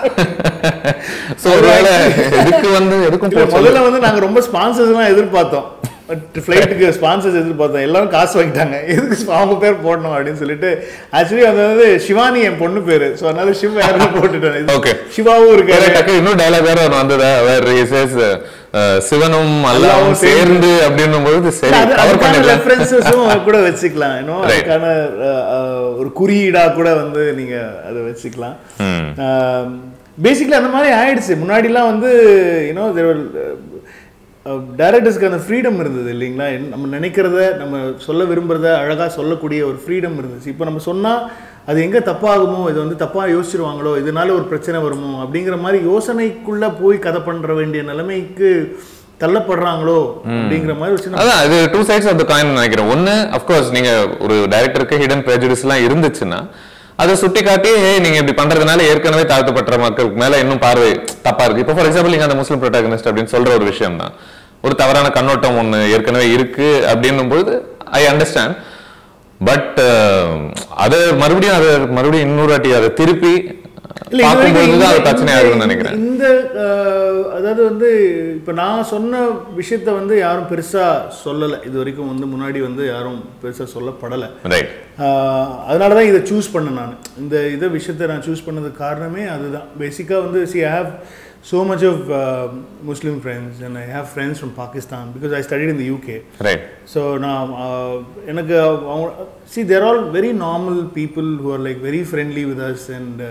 சோ ஒருவேளை எதுக்கு வந்து எதுக்கும் இல்ல, போக சொல்லு. முதல்ல வந்து நாங்க ரொம்ப ஸ்பான்சர்ஸ்லாம் எதிர்பார்த்தோம் ஃப்ளைட்டுக்கு ஸ்பான்சர்ஸ் எதிர்பார்த்தோம் எல்லாரும் காசு வாங்கிட்டாங்க எதுக்கு அவங்க பேர் போடணும் அப்படின்னு சொல்லிட்டு ஆக்சுவலி அது வந்து சிவானி என் பொண்ணு பேரு ஸோ அதனால சிவ யாரும் போட்டுட்டேன் இது Okay. சிவாவும் வேற இருக்காரு டக்கு இன்னும் டயலாக் வேற ஒன்று வந்ததா வேற he says, அஹ், சிவனும் அல்லாவும் அல்லாவும் சேர்ந்து அப்படின்னும் பொழுது சரி அது- கவர் அதுக்கான பண்ணிடலாம் ரெஃபரன்சஸும் கூட வச்சுக்கலாம் இன்னும் Right. அதுக்கான அஹ், அஹ், ஒரு குறியீடா கூட வந்து நீங்க அதை வச்சுக்கலாம் ம். பேசிக்கலி அந்த மாதிரி ஆயிடுச்சு முன்னாடிலாம் வந்து யூனோ டைரக்டர்ஸ்க்கு அந்த ஃப்ரீடம் இருந்தது இல்லைங்களா என்ன- நம்ம நினைக்கிறத நம்ம சொல்ல விரும்புறத அழகா சொல்லக்கூடிய ஒரு ஃப்ரீடம் இருந்துச்சு இப்போ நம்ம சொன்னா அது எங்க தப்பாகுமோ இது வந்து தப்பா யோசிச்சிருவாங்களோ இதனால ஒரு பிரச்சனை வருமோ அப்படிங்கிற மாதிரி யோசனைக்குள்ள போய் கதை பண்ற வேண்டிய நிலைமைக்கு தள்ளப்படுறாங்களோ அப்படிங்கிற மாதிரி ஒரு சின்ன அதான் இது two sides of the coin நினைக்கிறேன் ஒன்னு அஃப்கோர்ஸ் நீங்க ஒரு டைரக்டருக்கு ஹிடன் prejudice எல்லாம் இருந்துச்சுன்னா அதை சுட்டி காட்டி "ஏய், நீங்க இப்படி பண்றதுனால ஏற்கனவே தாழ்த்தப்பட்ட மக்களுக்கு மேல இன்னும் பார்வை தப்பா இருக்கு இப்போ ஃபார் எக்ஸாம்பிள் நீங்க அந்த முஸ்லிம் ப்ரொட்டாகனிஸ்ட் அப்படின்னு சொல்ற ஒரு விஷயம் தான் ஒரு தவறான கண்ணோட்டம் ஒண்ணு ஏற்கனவே இருக்கு அப்படின்னும் பொழுது ஐ அண்டர்ஸ்டாண்ட் பட் அதை மறுபடியும் அதை மறுபடியும் இன்னொரு வாட்டி அதை திருப்பி இல்ல, இது வரைக்கும் பார்க்கும்போது தான் அது இந்த- பிரச்சனை இந்த- ஆகுதுன்னு நினைக்கிறேன் இந்த அஹ், அதாவது வந்து இப்ப நான் சொன்ன விஷயத்த வந்து யாரும் பெருசா சொல்லல இது வரைக்கும் வந்து முன்னாடி வந்து யாரும் பெருசா சொல்லப்படல ரைட் ஆஹ் அதனால தான் இதை சூஸ் பண்ணேன் நான் இந்த இதை விஷயத்தை நான் சூஸ் பண்ணதுக்கு காரணமே அதுதான் பேசிக்காக வந்து see I have so much of Muslim friends and I have friends from Pakistan because I studied in the UK right so நான் ஆஹ், எனக்கு அவங்க see they're all very normal people who are like very friendly with us and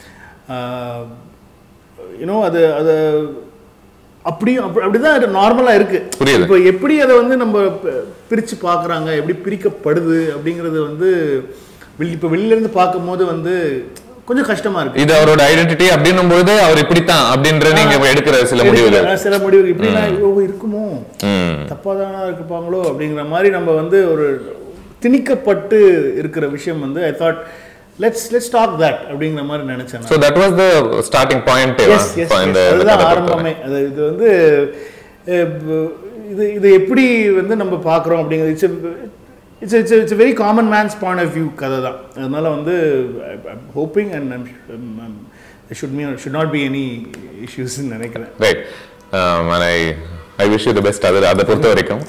you know அது அது அப்படியும் அப்படி அப்படிதான் அது நார்மலாக இருக்கு புரியுது. இப்போ எப்படி அதை வந்து நம்ம ப- பிரிச்சு பார்க்குறாங்க எப்படி பிரிக்கப்படுது அப்படிங்கிறது வந்து வெளி இப்போ வெளியிலேருந்து பார்க்கும்போது வந்து கொஞ்சம் கஷ்டமா இருக்கு இது அவரோட ஐடென்டிட்டி அப்படின்னும் பொழுது அவர் இப்படித்தான் அப்படின்ற நீங்க எடுக்கிற சில முடிவுகள் எடுக்கிற சில முடிவு இப்படிலாம் ஓ இருக்குமோ ம் தப்பாக தானே இருப்பாங்களோ அப்படிங்கிற மாதிரி நம்ம வந்து ஒரு திணிக்கப்பட்டு இருக்கிற விஷயம் வந்து I thought let's let's talk that அப்படிங்கிற மாதிரி நினைச்சேன் நான். So that was the starting point yes yes அதுதான் ஆரம்பமே அது இது வந்து அஹ், ப- இது இது எப்படி வந்து நம்ம பார்க்குறோம் அப்படிங்கிறது it's it's it's it's very common man's point of view கதை தான் அதனால வந்து hoping and should me should not be any இஷ்யூஸ்ன்னு நினைக்கிறேன் right I I wish you the best அது அதை பொறுத்த வரைக்கும்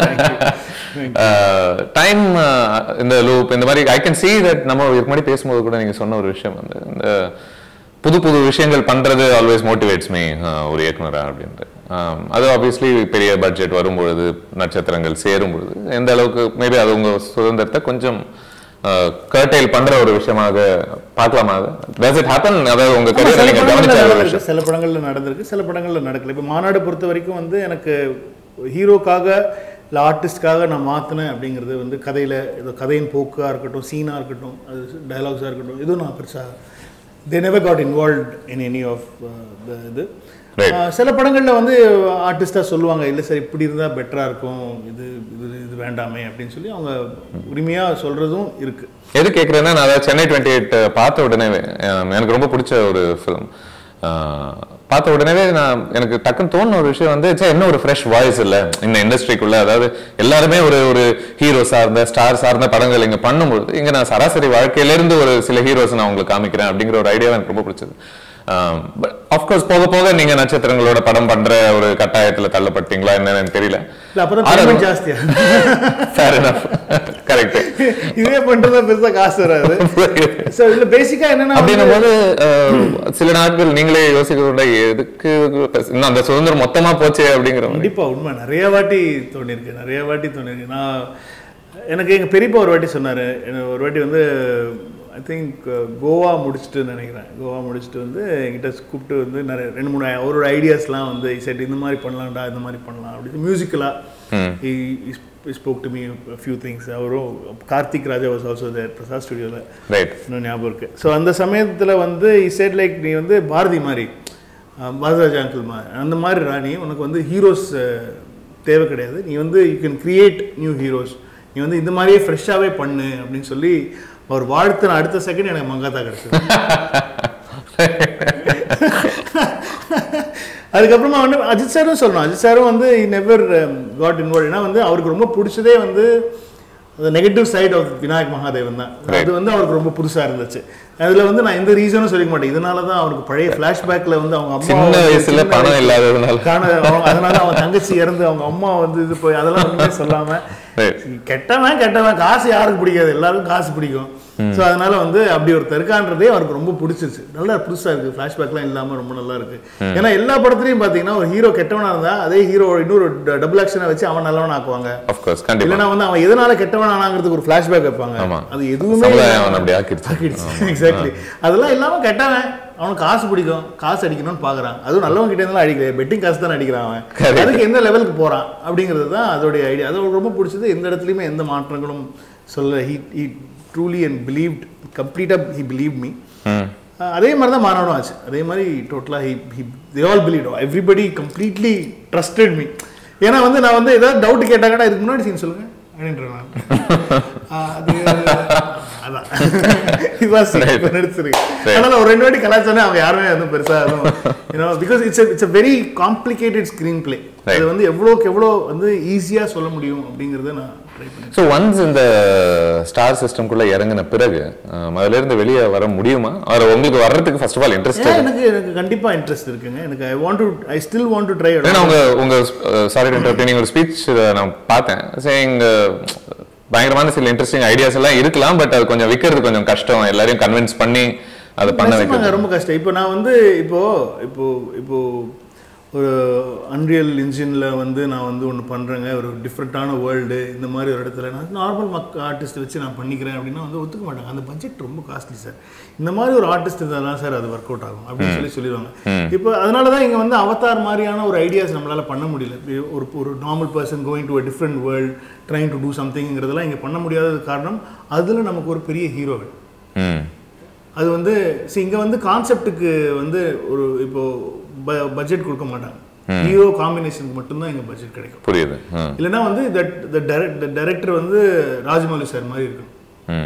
டைம் இந்த லூப் இந்த மாதிரி ஐ கேன் see that நம்ம இதுக்கு முன்னாடி பேசும்போது கூட நீங்க சொன்ன ஒரு விஷயம் வந்து இந்த புது புது விஷயங்கள் பண்றது ஆல்வேஸ் மோட்டிவேட்ஸ் மீ ஒரு இயக்குனரா அப்படின்ட்டு Um, அது ஆப்வியஸ்லி பெரிய பட்ஜெட் வரும்பொழுது நட்சத்திரங்கள் சேரும் பொழுது எந்த அளவுக்கு மேபி அது உங்க சுதந்திரத்தை கொஞ்சம் கர்டைல் பண்ற ஒரு விஷயமாக பார்க்கலாமா அது டஸ் இட் ஹேப்பன் அதாவது உங்க ஆமா, கரியர் சில நீங்க படங்கள்ல கவனிச்ச ஒரு நடந்திருக்கு, விஷயம் சில படங்கள்ல நடந்திருக்கு சில படங்கள்ல நடக்கல இப்போ மாநாடு பொறுத்த வரைக்கும் வந்து எனக்கு ஹீரோக்காக இல்லை ஆர்டிஸ்ட்காக நான் மாற்றினேன் அப்படிங்கிறது வந்து கதையில் ஏதோ கதையின் போக்காக இருக்கட்டும் சீனாக இருக்கட்டும் அது டயலாக்ஸாக இருக்கட்டும் எதுவும் நான் பெருசாக they never got involve in any of the இது Right. ஆஹ், சில படங்களில் வந்து ஆர்டிஸ்டாக சொல்லுவாங்க இல்லை சார் இப்படி இருந்தால் பெட்டராக இருக்கும் இது இது இது வேண்டாமே அப்படின்னு சொல்லி அவங்க உரிமையாக சொல்கிறதும் இருக்குது எது கேட்குறேன்னா நான் அதாவது சென்னை டுவெண்ட்டி எயிட் பார்த்த உடனே எனக்கு ரொம்ப பிடிச்ச ஒரு ஃபிலிம் பார்த்த உடனே நான் எனக்கு டக்குன்னு தோணுன ஒரு விஷயம் வந்து ச்சே, என்ன ஒரு ஃப்ரெஷ் வாய்ஸ் இல்லை இந்த இண்டஸ்ட்ரிக்குள்ள அதாவது எல்லாருமே ஒரு ஒரு ஹீரோ சார்ந்த ஸ்டார் சார்ந்த படங்கள் இங்கே பண்ணும்பொழுது இங்கே நான் சராசரி வாழ்க்கையிலேருந்து ஒரு சில ஹீரோஸ் நான் உங்களுக்கு காமிக்கிறேன் அப்படிங்கிற ஒரு ஐடியா எனக்கு ரொம்ப பிடிச்சது பட் ஆஃப்கோர்ஸ் போக போக நீங்க நட்சத்திரங்களோட படம் பண்ற ஒரு கட்டாயத்துல தள்ளப்பட்டீங்களா என்னன்னு எனக்கு தெரியல இல்லை அப்போ தான் ஆனா- பேமெண்ட் ஜாஸ்தியாக ஃபேர் எனஃப் கரெக்ட் இதே பண்ணுறதா பெருசாக காசு வராது ஸோ இதில் பேசிக்காக என்னென்னா அப்படின்னும் போது அஹ், சில நாட்கள் நீங்களே யோசிக்கிறோம்டா எதுக்கு இன்னும் அந்த சுதந்திரம் மொத்தமா போச்சே அப்படிங்கிற மாதிரி கண்டிப்பா உண்மை நிறைய வாட்டி தோணிருக்கு நிறைய வாட்டி தோணிருக்கு நான் எனக்கு எங்கள் பெரியப்பா ஒரு வாட்டி சொன்னார் ஒரு வாட்டி வந்து ஐ திங்க் கோவா முடிச்சுட்டு நினைக்கிறேன் கோவா முடிச்சுட்டு வந்து என்கிட்ட கூப்பிட்டு வந்து நிறைய ரெண்டு மூணு அவரோட ஐடியாஸ்லாம் வந்து செட் இந்த மாதிரி பண்ணலாம்டா இந்த மாதிரி பண்ணலாம் அப்படின்னு மியூசிக்கலாக spoke to me few things அவரும் Karthik Raja was also there Prasad ஸ்டுடியோவில் ரைட் இன்னும் ஞாபகம் இருக்கு ஸோ அந்த சமயத்தில் வந்து இசைட் லைக் நீ வந்து பாரதி மாதிரி அஹ், பாரதிராஜா அங்கிள் மாதிரி அந்த மாதிரி ராணி உனக்கு வந்து ஹீரோஸ் தேவை கிடையாது நீ வந்து you can create new heroes நீ வந்து இந்த மாதிரியே ஃப்ரெஷ்ஷாகவே பண்ணு அப்படின்னு சொல்லி அவர் வாழ்த்தின அடுத்த செகண்ட் எனக்கு மங்காத்தா கிடச்சிது அதுக்கப்புறமா வந்து அஜித் சாரும் சொல்லணும் அஜித் சாரும் வந்து நெவர் காட் இன்வால்வ் ஏன்னா வந்து அவருக்கு ரொம்ப பிடிச்சதே வந்து அந்த negative side of Vinayak Mahadevan தான் அது வந்து அவருக்கு ரொம்ப புதுசா இருந்துச்சு அதுல வந்து நான் எந்த ரீசனும் சொல்லிக்க மாட்டேன் இதனால தான் அவருக்கு பழைய ஃபிளாஷ்பேக்ல வந்து அவங்க அம்மா சின்ன வந்து வயசுல சின்ன பணம் வயசுல இல்லாததுனால காண அவங்க- அதனால அவன் தங்கச்சி இறந்து அவங்க அம்மா வந்து இது போய் அதெல்லாம் ஒண்ணுமே சொல்லாம Right. கெட்டவன் கெட்டவன் காசு யாருக்கு பிடிக்காது எல்லாருக்கும் காசு பிடிக்கும் ஸோ அதனால வந்து அப்படி ஒரு இருக்கான்றதே அவருக்கு ரொம்ப பிடிச்சிருச்சு நல்லா புதுசா இருக்கு ஃபிளாஷ்பேக்லாம் இல்லாம ரொம்ப நல்லா இருக்கு ஏன்னா எல்லா படத்துலயும் பாத்தீங்கன்னா ஒரு ஹீரோ கெட்டவனா இருந்தா அதே ஹீரோ இன்னொரு டபுள் ஆக்ஷனை வச்சு அவன் நல்லவன் ஆக்குவாங்க அஃப்கோர்ஸ் கண்டிப்பா இல்லைன்னா வந்து அவன் எதனால கெட்டவன் ஆனாங்கிறதுக்கு ஒரு ஃபிளாஷ்பேக் வைப்பாங்க ஆமா. அது எதுவுமே சமுதாயம் அவனை அப்படி ஆக்கிடுச்சு. எக்ஸாக்ட்லி அதெல்லாம் இல்லாம கெட்டவன் அவனுக்கு காசு பிடிக்கும் காசு அடிக்கணும்னு பாக்குறான் அதுவும் நல்லவன் கிட்ட இருந்தாலும் அடிக்கல பெட்டிங் காசு தானே அடிக்கிறான் அவன் Correct. அதுக்கு எந்த லெவலுக்கு போறான் அப்படிங்கிறது தான் அதோடைய ஐடியா அது அவருக்கு ரொம்ப பிடிச்சது எந்த இடத்துலையுமே எந்த மாற்றங்களும் சொல்ல he he truly and believed கம்ப்ளீட்டாக ஹி பிலீவ் மீ ம். அதே மாதிரி தான் மாணவனும் ஆச்சு அதே மாதிரி டோட்டலாக he he they all believe everybody completely trusted me ஏன்னா வந்து நான் வந்து ஏதாவது டவுட் கேட்டாங்கன்னா இதுக்கு முன்னாடி சீன் சொல்லுங்க அப்படின்றேன் நான். ஆஹ் அது அதான் இதுதான் scene. இப்ப நடிச்சிருக்கு அதனால ஒரு ரெண்டு வாட்டி கலாச்சாரம் அவங்க யாருமே வந்து பெருசா எதுவும் you know because it's it's a very complicated screenplay அது வந்து எவ்வளோக்கு எவ்வளோ வந்து ஈஸியா சொல்ல முடியும் அப்படிங்கறத நான் ட்ரை பண்ணேன் ஸோ ஒன்ஸ் இந்த ஸ்டார் சிஸ்டம்குள்ள இறங்கின பிறகு அஹ், அதுல இருந்து வெளியே வர முடியுமா அவர் உங்களுக்கு வர்றதுக்கு ஃபர்ஸ்ட் ஆஃப் ஆல் இன்ட்ரெஸ்ட் ஏன் எனக்கு எனக்கு கண்டிப்பா இன்ட்ரெஸ்ட் இருக்குங்க எனக்கு I want to I still want to try ஏன்னா உங்க உங்க சாரி நீங்க ஒரு ஸ்பீச் நான் பார்த்தேன் சேயிங் பயங்கரமான சில இன்ட்ரெஸ்டிங் ஐடியாஸ் எல்லாம் இருக்கலாம் பட் அது கொஞ்சம் விற்கிறது கொஞ்சம் கஷ்டம் எல்லாரையும் கன்வின்ஸ் பண்ணி அதை பண்ண நிஜமாங்க, வைக்கிறது ரொம்ப கஷ்டம் இப்போ நான் வந்து இப்போ இப்போ இப்போ ஒரு அன்ரியல் இன்ஜினில் வந்து நான் வந்து ஒன்று பண்ணுறேங்க ஒரு டிஃப்ரெண்ட்டான வேர்ல்டு இந்த மாதிரி ஒரு இடத்துல நான் நார்மல் மக் ஆர்டிஸ்ட் வச்சு நான் பண்ணிக்கிறேன் அப்படின்னா வந்து ஒத்துக்க மாட்டாங்க அந்த பட்ஜெட் ரொம்ப காஸ்ட்லி சார் இந்த மாதிரி ஒரு ஆர்டிஸ்ட் இருந்தால் தான் சார் அது ஒர்க் அவுட் ஆகும் அப்படின்னு சொல்லி சொல்லிடுவாங்க இப்போ அதனால தான் இங்கே வந்து அவதார் மாதிரியான ஒரு ஐடியாஸ் நம்மளால பண்ண முடியல இது ஒரு ஒரு normal person going to a different world trying to do சம்திங்கிறதெல்லாம் இங்கே பண்ண முடியாதது காரணம் அதில் நமக்கு ஒரு பெரிய ஹீரோ வேணும் ம் அது வந்து see இங்க வந்து கான்செப்ட்டுக்கு வந்து ஒரு இப்போ பட்ஜெட் கொடுக்க மாட்டாங்க ஹீரோ காம்பினேஷனுக்கு மட்டும்தான் இங்க பட்ஜெட் கிடைக்கும் புரியுது ம் இல்லைன்னா வந்து தட் த டைரக்டர் வந்து ராஜமௌலி சார் மாதிரி இருக்கணும் ம்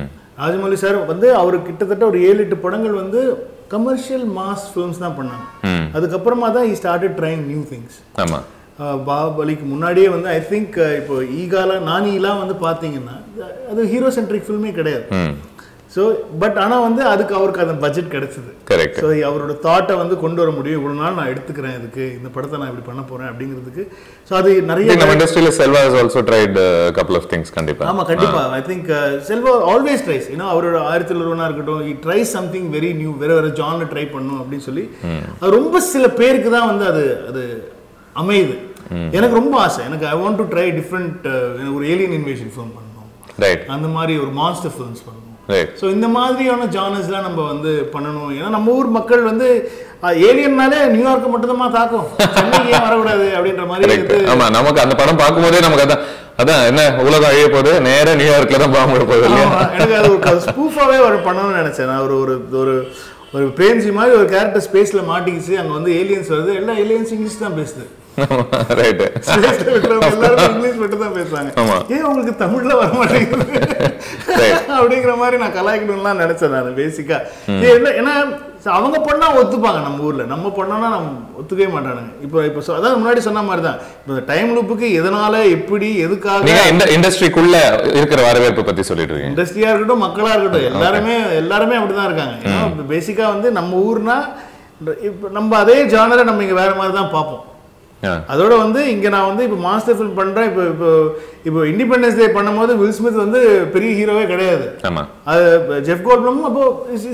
ராஜமௌலி சார் வந்து அவர் கிட்டத்தட்ட ஒரு ஏழு எட்டு படங்கள் வந்து கமர்ஷியல் மாஸ் ஃபிலிம்ஸ் தான் பண்ணாங்க ம் அதுக்கப்புறமா தான் he started trying new things ஆமா பாகுபலிக்கு முன்னாடியே வந்து ஐ திங்க் இப்போ ஈகால நானிலாம் வந்து பார்த்தீங்கன்னா அது ஹீரோ சென்ட்ரிக் ஃபில்மே கிடையாது ம் ஸோ பட் ஆனால் வந்து அதுக்கு அவருக்கு அந்த பட்ஜெட் கிடைச்சது கரெக்ட் ஸோ அவரோட தாட்டை வந்து கொண்டு வர முடியும் இவ்வளோ நாள் நான் எடுத்துக்கிறேன் இதுக்கு இந்த படத்தை நான் இப்படி பண்ண போகிறேன் அப்படிங்கிறதுக்கு ஸோ அது நிறைய நம்ம இண்டஸ்ட்ரியில Selva has also tried couple of things கண்டிப்பா ஆமா கண்டிப்பா I think Selva always tries ஏன்னா அவரோட ஆயிரத்தி ஒருவனா இருக்கட்டும் he try something very new வேற வேற ஜான்ல ட்ரை பண்ணும் அப்படின்னு சொல்லி அது ரொம்ப சில பேருக்கு தான் வந்து அது அது அமையுது எனக்கு ரொம்ப ஆசை எனக்கு I want to try different ஒரு ஏலியன் இன்வேஷன் ஃபிலிம் பண்ணணும் ரைட் அந்த மாதிரி ஒரு மான்ஸ்டர் ஃபிலிம்ஸ் பண்ணணும் ரைட் ஸோ இந்த மாதிரியான ஜானர்ஸ்லாம் நம்ம வந்து பண்ணணும் ஏன்னா நம்ம ஊர் மக்கள் வந்து ஏலியன்னாலே நியூயார்க்கு மட்டும்தான் தாக்கும் சென்னைக்கு ஏன் வரக்கூடாது அப்படின்ற மாதிரி கரெக்ட் வந்து ஆமா நமக்கு அந்த படம் பார்க்கும்போதே நமக்கு அதான் அதான் என்ன உலகம் அழிய போகுது நேரா நியூயார்க்ல தான் பாம்பு விட போகுது இல்லையா ஆமா, எனக்கு அது ஒரு ஸ்பூஃபாவே ஒரு பண்ணணும்னு நினைச்சேன் நான் ஒரு ஒரு ஒரு ஒரு பிரேம்ஜி மாதிரி ஒரு கேரக்டர் ஸ்பேஸ்ல மாட்டிக்கிச்சு அங்க வந்து ஏலியன்ஸ் வருது எல்லா ஏலியன்ஸ் இங்கிலீஷ் தான் பேசுது ரைட் Space ல இருக்கிறவங்க எல்லாரும் இங்கிலீஷ் மட்டும் தான் பேசுறாங்க ஆமா. ஏன் உங்களுக்கு தமிழ்ல வர மாட்டேங்குது Right. அப்படிங்கிற மாதிரி நான் கலாய்க்கணும்லாம் நினைச்சேன் நான் பேசிக்கா என்ன ஏன்னா அவங்க பண்ணா ஒத்துப்பாங்க நம்ம ஊர்ல நம்ம பண்ணோம்னா நம்ம ஒத்துக்கவே மாட்டானுங்க இப்போ இப்போ சொ- அதான் முன்னாடி சொன்ன மாதிரி தான் இப்போ டைம் லூப்புக்கு எதனால எப்படி எதுக்காக நீங்க இந்த இண்டஸ்ட்ரிக்குள்ள இருக்கிற வரவேற்பு பத்தி சொல்லிட்டு இருக்கீங்க இண்டஸ்ட்ரியா இருக்கட்டும் மக்களா இருக்கட்டும் எல்லாருமே எல்லாருமே அப்படிதான் இருக்காங்க ஏன்னா பேசிக்கா வந்து நம்ம ஊர்னா இப்போ நம்ம அதே ஜானரை நம்ம இங்க வேற மாதிரி தான் பார்ப்போம் ஆ, அதோட வந்து இங்க நான் வந்து இப்போ மாஸ்டர் ஃபில்ம் பண்றேன் இப்போ இப்போ இப்போ இண்டிபெண்டன்ஸ் டே பண்ணும்போது வில் ஸ்மித் வந்து பெரிய ஹீரோவே கிடையாது ஆமா அது ஜெஃப் கோல்ட்லம் அப்போ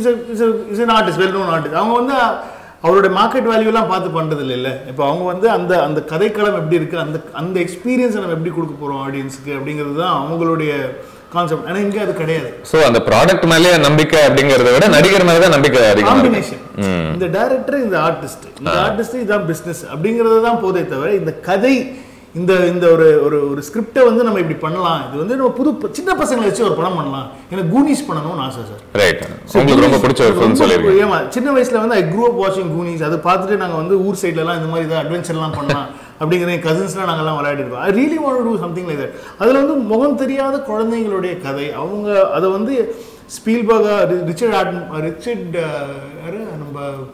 is an artist well known artist அவங்க வந்து அவருடைய மார்க்கெட் வேல்யூலாம் பார்த்து பண்றது இல்லைல்ல இப்போ அவங்க வந்து அந்த அந்த கதைக்களம் எப்படி இருக்கு அந்த அந்த எக்ஸ்பீரியன்ஸை நம்ம எப்படி கொடுக்க போறோம் ஆடியன்ஸுக்கு அப்படிங்கிறது தான் அவங்களுடைய கான்செப்ட் ஆனால் இங்கே அது கிடையாது சோ அந்த ப்ராடக்ட் மேலே நம்பிக்கை அப்படிங்கறத விட நடிகர் மேல தான் நம்பிக்கை அதிகமா இருக்கு காம்பினேஷன் இந்த டைரக்டர் இந்த ஆர்டிஸ்ட் இந்த ஆர்டிஸ்ட் இதான் பிசினஸ் அப்படிங்கிறது தான் போதே தவிர இந்த கதை இந்த இந்த ஒரு ஒரு ஒரு ஸ்கிரிப்டை வந்து நம்ம இப்படி பண்ணலாம் இது வந்து நம்ம புது ப- சின்ன பசங்களை வச்சு ஒரு படம் பண்ணலாம் எனக்கு கூனிஸ் பண்ணணும்னு ஆசை சார் ரைட் உங்களுக்கு ரொம்ப பிடிச்ச ஒரு ஃபிலிம் சொல்லிருக்கீங்க ஏமா சின்ன வயசுல வந்து ஐ க்ரூ அப் வாட்சிங் கூனிஸ் அதை பார்த்துட்டு நாங்க வந்து ஊர் சைடுல எல்லாம் இந்த மாதிரி அட்வென்ச்சர்லாம் பண்ணலாம் அப்படிங்கிற என் கசின்ஸ்லாம் நாங்கெல்லாம் விளையாடிருக்கோம் I really want to something like that அதில் வந்து முகம் தெரியாத குழந்தைங்களுடைய கதை அவங்க அதை வந்து ஸ்பீல்பர்கா ரிச்சர்ட் ஆட்டன் ரிச்சர்ட் யாரு நம்ம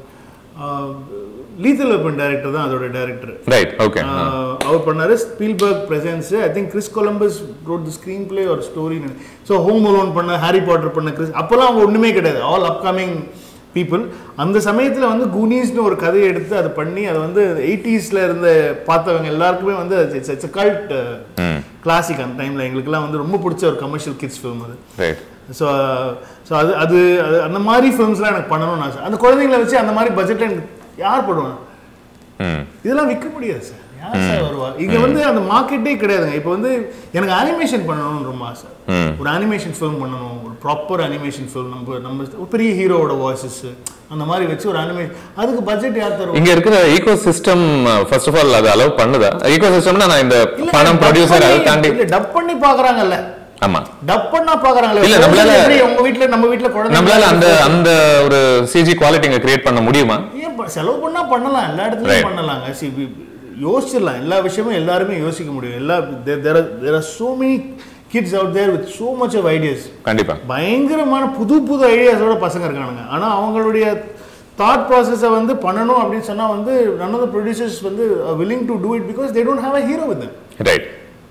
லீத்தல் வெப்பன் டைரக்டர் தான் அதோட டைரக்டர் ரைட் ஓகே ஆஹ் அவர் பண்ணாரு Spielberg presence I think Chris Columbus wrote the screenplay ஒரு ஸ்டோரி ஸோ ஹோம் அலோன் பண்ண ஹாரி பாட்டர் பண்ண கிறிஸ் அப்போல்லாம் அவங்க ஒன்றுமே கிடையாது ஆல் அப்கமிங் பீப்புள் அந்த சமயத்தில் வந்து கூனிஸ்னு ஒரு கதையை எடுத்து அதை பண்ணி அதை வந்து எயிட்டிஸில் இருந்த பார்த்தவங்க எல்லாருக்குமே வந்து இட்ஸ் கல்ட் கிளாசிக் அந்த டைமில் எங்களுக்குலாம் வந்து ரொம்ப பிடிச்ச ஒரு கமர்ஷியல் கிட்ஸ் ஃபிலிம் அது ரைட் ஸோ ஸோ அது அது அது அந்த மாதிரி ஃபிலிம்ஸ்லாம் எனக்கு பண்ணணும்னு ஆசை அந்த குழந்தைங்களை வச்சு அந்த மாதிரி பட்ஜெட்டில் எனக்கு யார் போடுவாங்க ம் இதெல்லாம் விற்க முடியாது சார் யார் சார் வருவா இங்க வந்து அந்த மார்க்கெட்டே கிடையாதுங்க இப்போ வந்து எனக்கு அனிமேஷன் பண்ணணும்னு ரொம்ப ஆசை ம். ஒரு அனிமேஷன் ஃபிலிம் பண்ணணும் ஒரு ப்ராப்பர் அனிமேஷன் ஃபிலிம் நம்ம நம்ம ஒரு பெரிய ஹீரோவோட வாய்ஸஸ் அந்த மாதிரி வச்சு ஒரு அனிமேஷன் அதுக்கு பட்ஜெட் யார் தருவா இங்க இருக்கிற ego system first of all அது அலோவ் பண்ணுதா ஈகோ சிஸ்டம்னா நான் இந்த பணம் ப்ரொடியூசர் அதை தாண்டி இல்ல டப் பண்ணி பாக்குறாங்கல்ல ஆமா டப் பண்ணா பாக்குறாங்கல்ல இல்ல, நம்மளால- எப்படி உங்க வீட்ல நம்ம வீட்ல குழந்தை நம்மளால அந்த அந்த ஒரு சிஜி குவாலிட்டி இங்க கிரியேட் பண்ண முடியுமா ஏன் ப- செலவு பண்ணா பண்ணலாம் எல்லா இடத்துலயும் Right. பண்ணலாங்க சி யோசிச்சிடலாம் எல்லா விஷயமும் எல்லாருமே யோசிக்க முடியும் எல்லா there there are so many kids out there with so much of ideas கண்டிப்பா பயங்கரமான புது புது ஐடியாஸோட பசங்க இருக்கானுங்க ஆனா அவங்களுடைய தாட் ப்ராசஸை வந்து பண்ணணும் அப்படின்னு சொன்னா வந்து நன் ஆஃப் த ப்ரொடியூசர்ஸ் வந்து willing to do it because they don't have a hero with right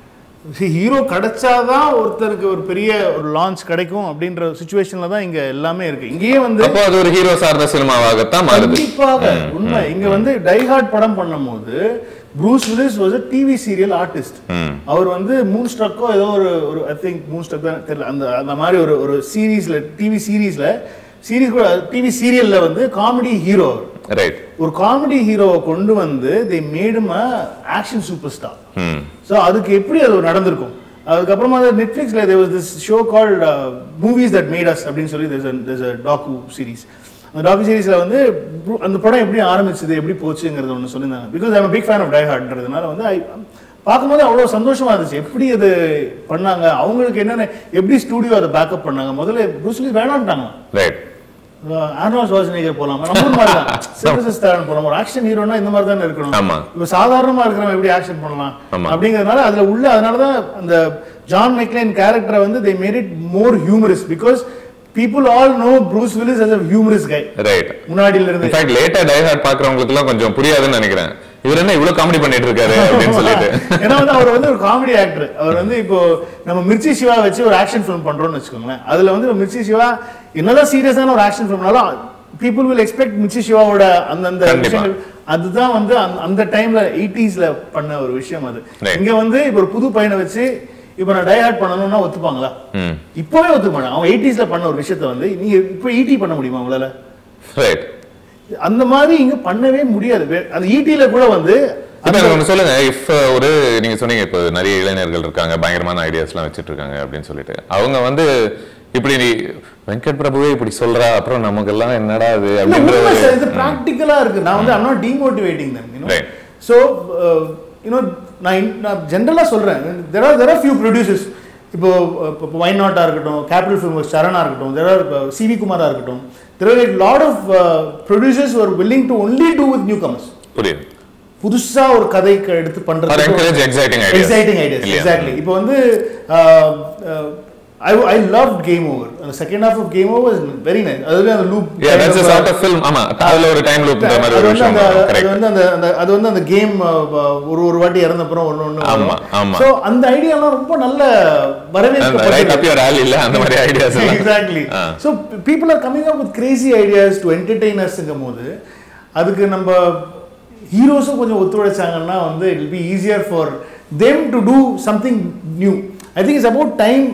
hero கிடைச்சாதான் ஒருத்தருக்கு ஒரு பெரிய ஒரு லான்ச் கிடைக்கும் அப்படின்ற சுச்சுவேஷன்ல தான் இங்க எல்லாமே இருக்கு இங்கேயே வந்து அப்போ அது ஒரு ஹீரோ சார்ந்த சினிமாவாகத்தான் மாறுது கண்டிப்பாக உண்மை இங்க வந்து டைஹார்ட் படம் பண்ணும்போது Bruce Willis was TV serial artist ம். அவர் வந்து மூன் ஸ்ட்ரக்கோ ஏதோ ஒரு ஒரு ஐ திங்க் மூன் ஸ்ட்ரக் தான் தெரியல அந்த அந்த மாதிரி ஒரு ஒரு சீரீஸ்ல டிவி சீரீஸ்ல சீரீஸ் கூட டிவி சீரியல்ல வந்து காமெடி ஹீரோ ரைட் ஒரு காமெடி ஹீரோவை கொண்டு வந்து they made him action superstar ம் ஸோ அதுக்கு எப்படி அது நடந்திருக்கும் அதுக்கப்புறமா நெட்ஃப்ளிக்ஸில் there was this show called Movies That Made Us அப்படின்னு சொல்லி there's a டாக்கு சீரிஸ் அந்த டாக்கு சீரிஸில் வந்து bru- அந்த படம் எப்படி ஆரம்பிச்சது எப்படி போச்சுங்கிறது ஒன்று சொல்லியிருந்தாங்க because I'm big fan of Die ஹார்ட்ன்றதுனால வந்து I பார்க்கும்போது அவ்வளோ சந்தோஷமா இருந்துச்சு எப்படி அது பண்ணாங்க அவங்களுக்கு என்னென்ன எப்படி ஸ்டூடியோ அதை பேக்கப் பண்ணாங்க முதல்ல ப்ரூஸ்லி வேணான்ட்டாங்க ரைட் ஆர்னால்ட் வாசனிகர் போலாம் நம்ம ஊர் மாதிரி தான் சிவசஸ் தாரன் போலாம் ஒரு ஆக்ஷன் ஹீரோனா இந்த மாதிரி தானே இருக்கணும் ஆமா. இப்போ சாதாரணமா இருக்கிறவன் எப்படி ஆக்ஷன் பண்ணலாம் ஆமா. அப்படிங்கறதுனால அதுல உள்ள அதனால தான் அந்த ஜான் மெக்லைன் கேரக்டரை வந்து they made it more humorous because people all know Bruce Willis as a humorous guy right முன்னாடில இருந்து இன்ஃபேக்ட் லேட்டா டை ஹார்ட் பாக்குறவங்களுக்கு எல்லாம் கொஞ்சம் புரியாதுன்னு நினைக்கிறேன் இவர் என்ன இவ்வளவு காமெடி பண்ணிட்டு இருக்காரு அப்படின்னு சொல்லிட்டு ஏன்னா வந்து அவர் வந்து ஒரு காமெடி ஆக்டர் அவர் வந்து இப்போ நம்ம மிர்ச்சி சிவா வச்சு ஒரு ஆக்ஷன் ஃபிலிம் பண்றோம்னு வச்சுக்கோங்களேன் அதுல வந்து மிர்ச்சி சிவா என்னதான் சீரியஸான ஒரு ஆக்ஷன் ஃபிலிம்னாலும் பீப்புள் வில் எக்ஸ்பெக்ட் மிர்ச்சி சிவாவோட அந்தந்த கண்டிப்பா. விஷயங்கள் அதுதான் வந்து அந்த- அந்த டைம்ல எயிட்டிஸ்ல பண்ண ஒரு விஷயம் அது Right. இங்க வந்து இப்போ ஒரு புது பையனை வச்சு இப்போ நான் டைஹார்ட் பண்ணணும்னா ஒத்துப்பாங்களா ம் இப்பவே ஒத்துக்க மாட்டாங்க அவன் எயிட்டிஸ்ல பண்ண ஒரு விஷயத்த வந்து நீங்க இப்போ ஈட்டி பண்ண முடியுமா உங்களால ரைட் அந்த மாதிரி இங்க பண்ணவே முடியாது வே- அந்த ஈட்டில கூட வந்து இப்ப எனக்கு ஒண்ணு சொல்லுங்க இஃப் ஒரு நீங்க சொன்னீங்க இப்போ நிறைய இளைஞர்கள் இருக்காங்க பயங்கரமான ஐடியாஸ் எல்லாம் வச்சிட்டு இருக்காங்க அப்படின்னு சொல்லிட்டு அவங்க வந்து இப்படி நீ வெங்கட் பிரபுவே இப்படி சொல்றா அப்புறம் நமக்கெல்லாம் என்னடா அது இல்ல, அப்படின்ற உண்மை ஒரு- சார், இது ப்ராக்டிக்கலா இருக்கு நான் வந்து I'm not demotivating them you know Right. so uh, you know நான் in- நான் ஜென்ரலா சொல்றேன் there are there are few producers இப்போ இப்போ வை நாட்டா இருக்கட்டும் கேபிட்டல் ஃபிலிம் சரணா இருக்கட்டும் there are சிவி குமாரா இருக்கட்டும் there are a lot of uh, producers who are willing to only do with newcomers புரியுது புதுசா ஒரு கதைக்கு எடுத்து Or பண்றது encourage exciting ideas. Exciting ideas இல்லையா? எக்ஸாக்ட்லி இப்போ வந்து I I love Game Over அந்த second half of Game Over very nice அதுவே அந்த loop Yeah, that's a sort of film. ஆமா அதுல ஒரு டைம் லூப் இந்த மாதிரி அது ஒரு வந்து விஷயம் அந்த அது கரெக்ட் வந்து அந்த அந்த அது வந்து அந்த கேம் ஒரு ஒரு வாட்டி இறந்த அப்புறம் ஒன்று ஒன்று ஆமா, ஆமா. ஸோ அந்த ஐடியாலாம் ரொம்ப நல்ல ரைட் வரவேற்கப்பட்டது அப் யுவர் ஆல் இல்ல அந்த மாதிரி ஐடியாஸ் எல்லாம் exactly ah. So people are coming up with crazy ideas to என்டர்டெய்னர்ஸுங்கும் போது அதுக்கு நம்ம ஹீரோஸும் கொஞ்சம் ஒத்துழைச்சாங்கன்னா வந்து it be easier for them to do something new I think it's about time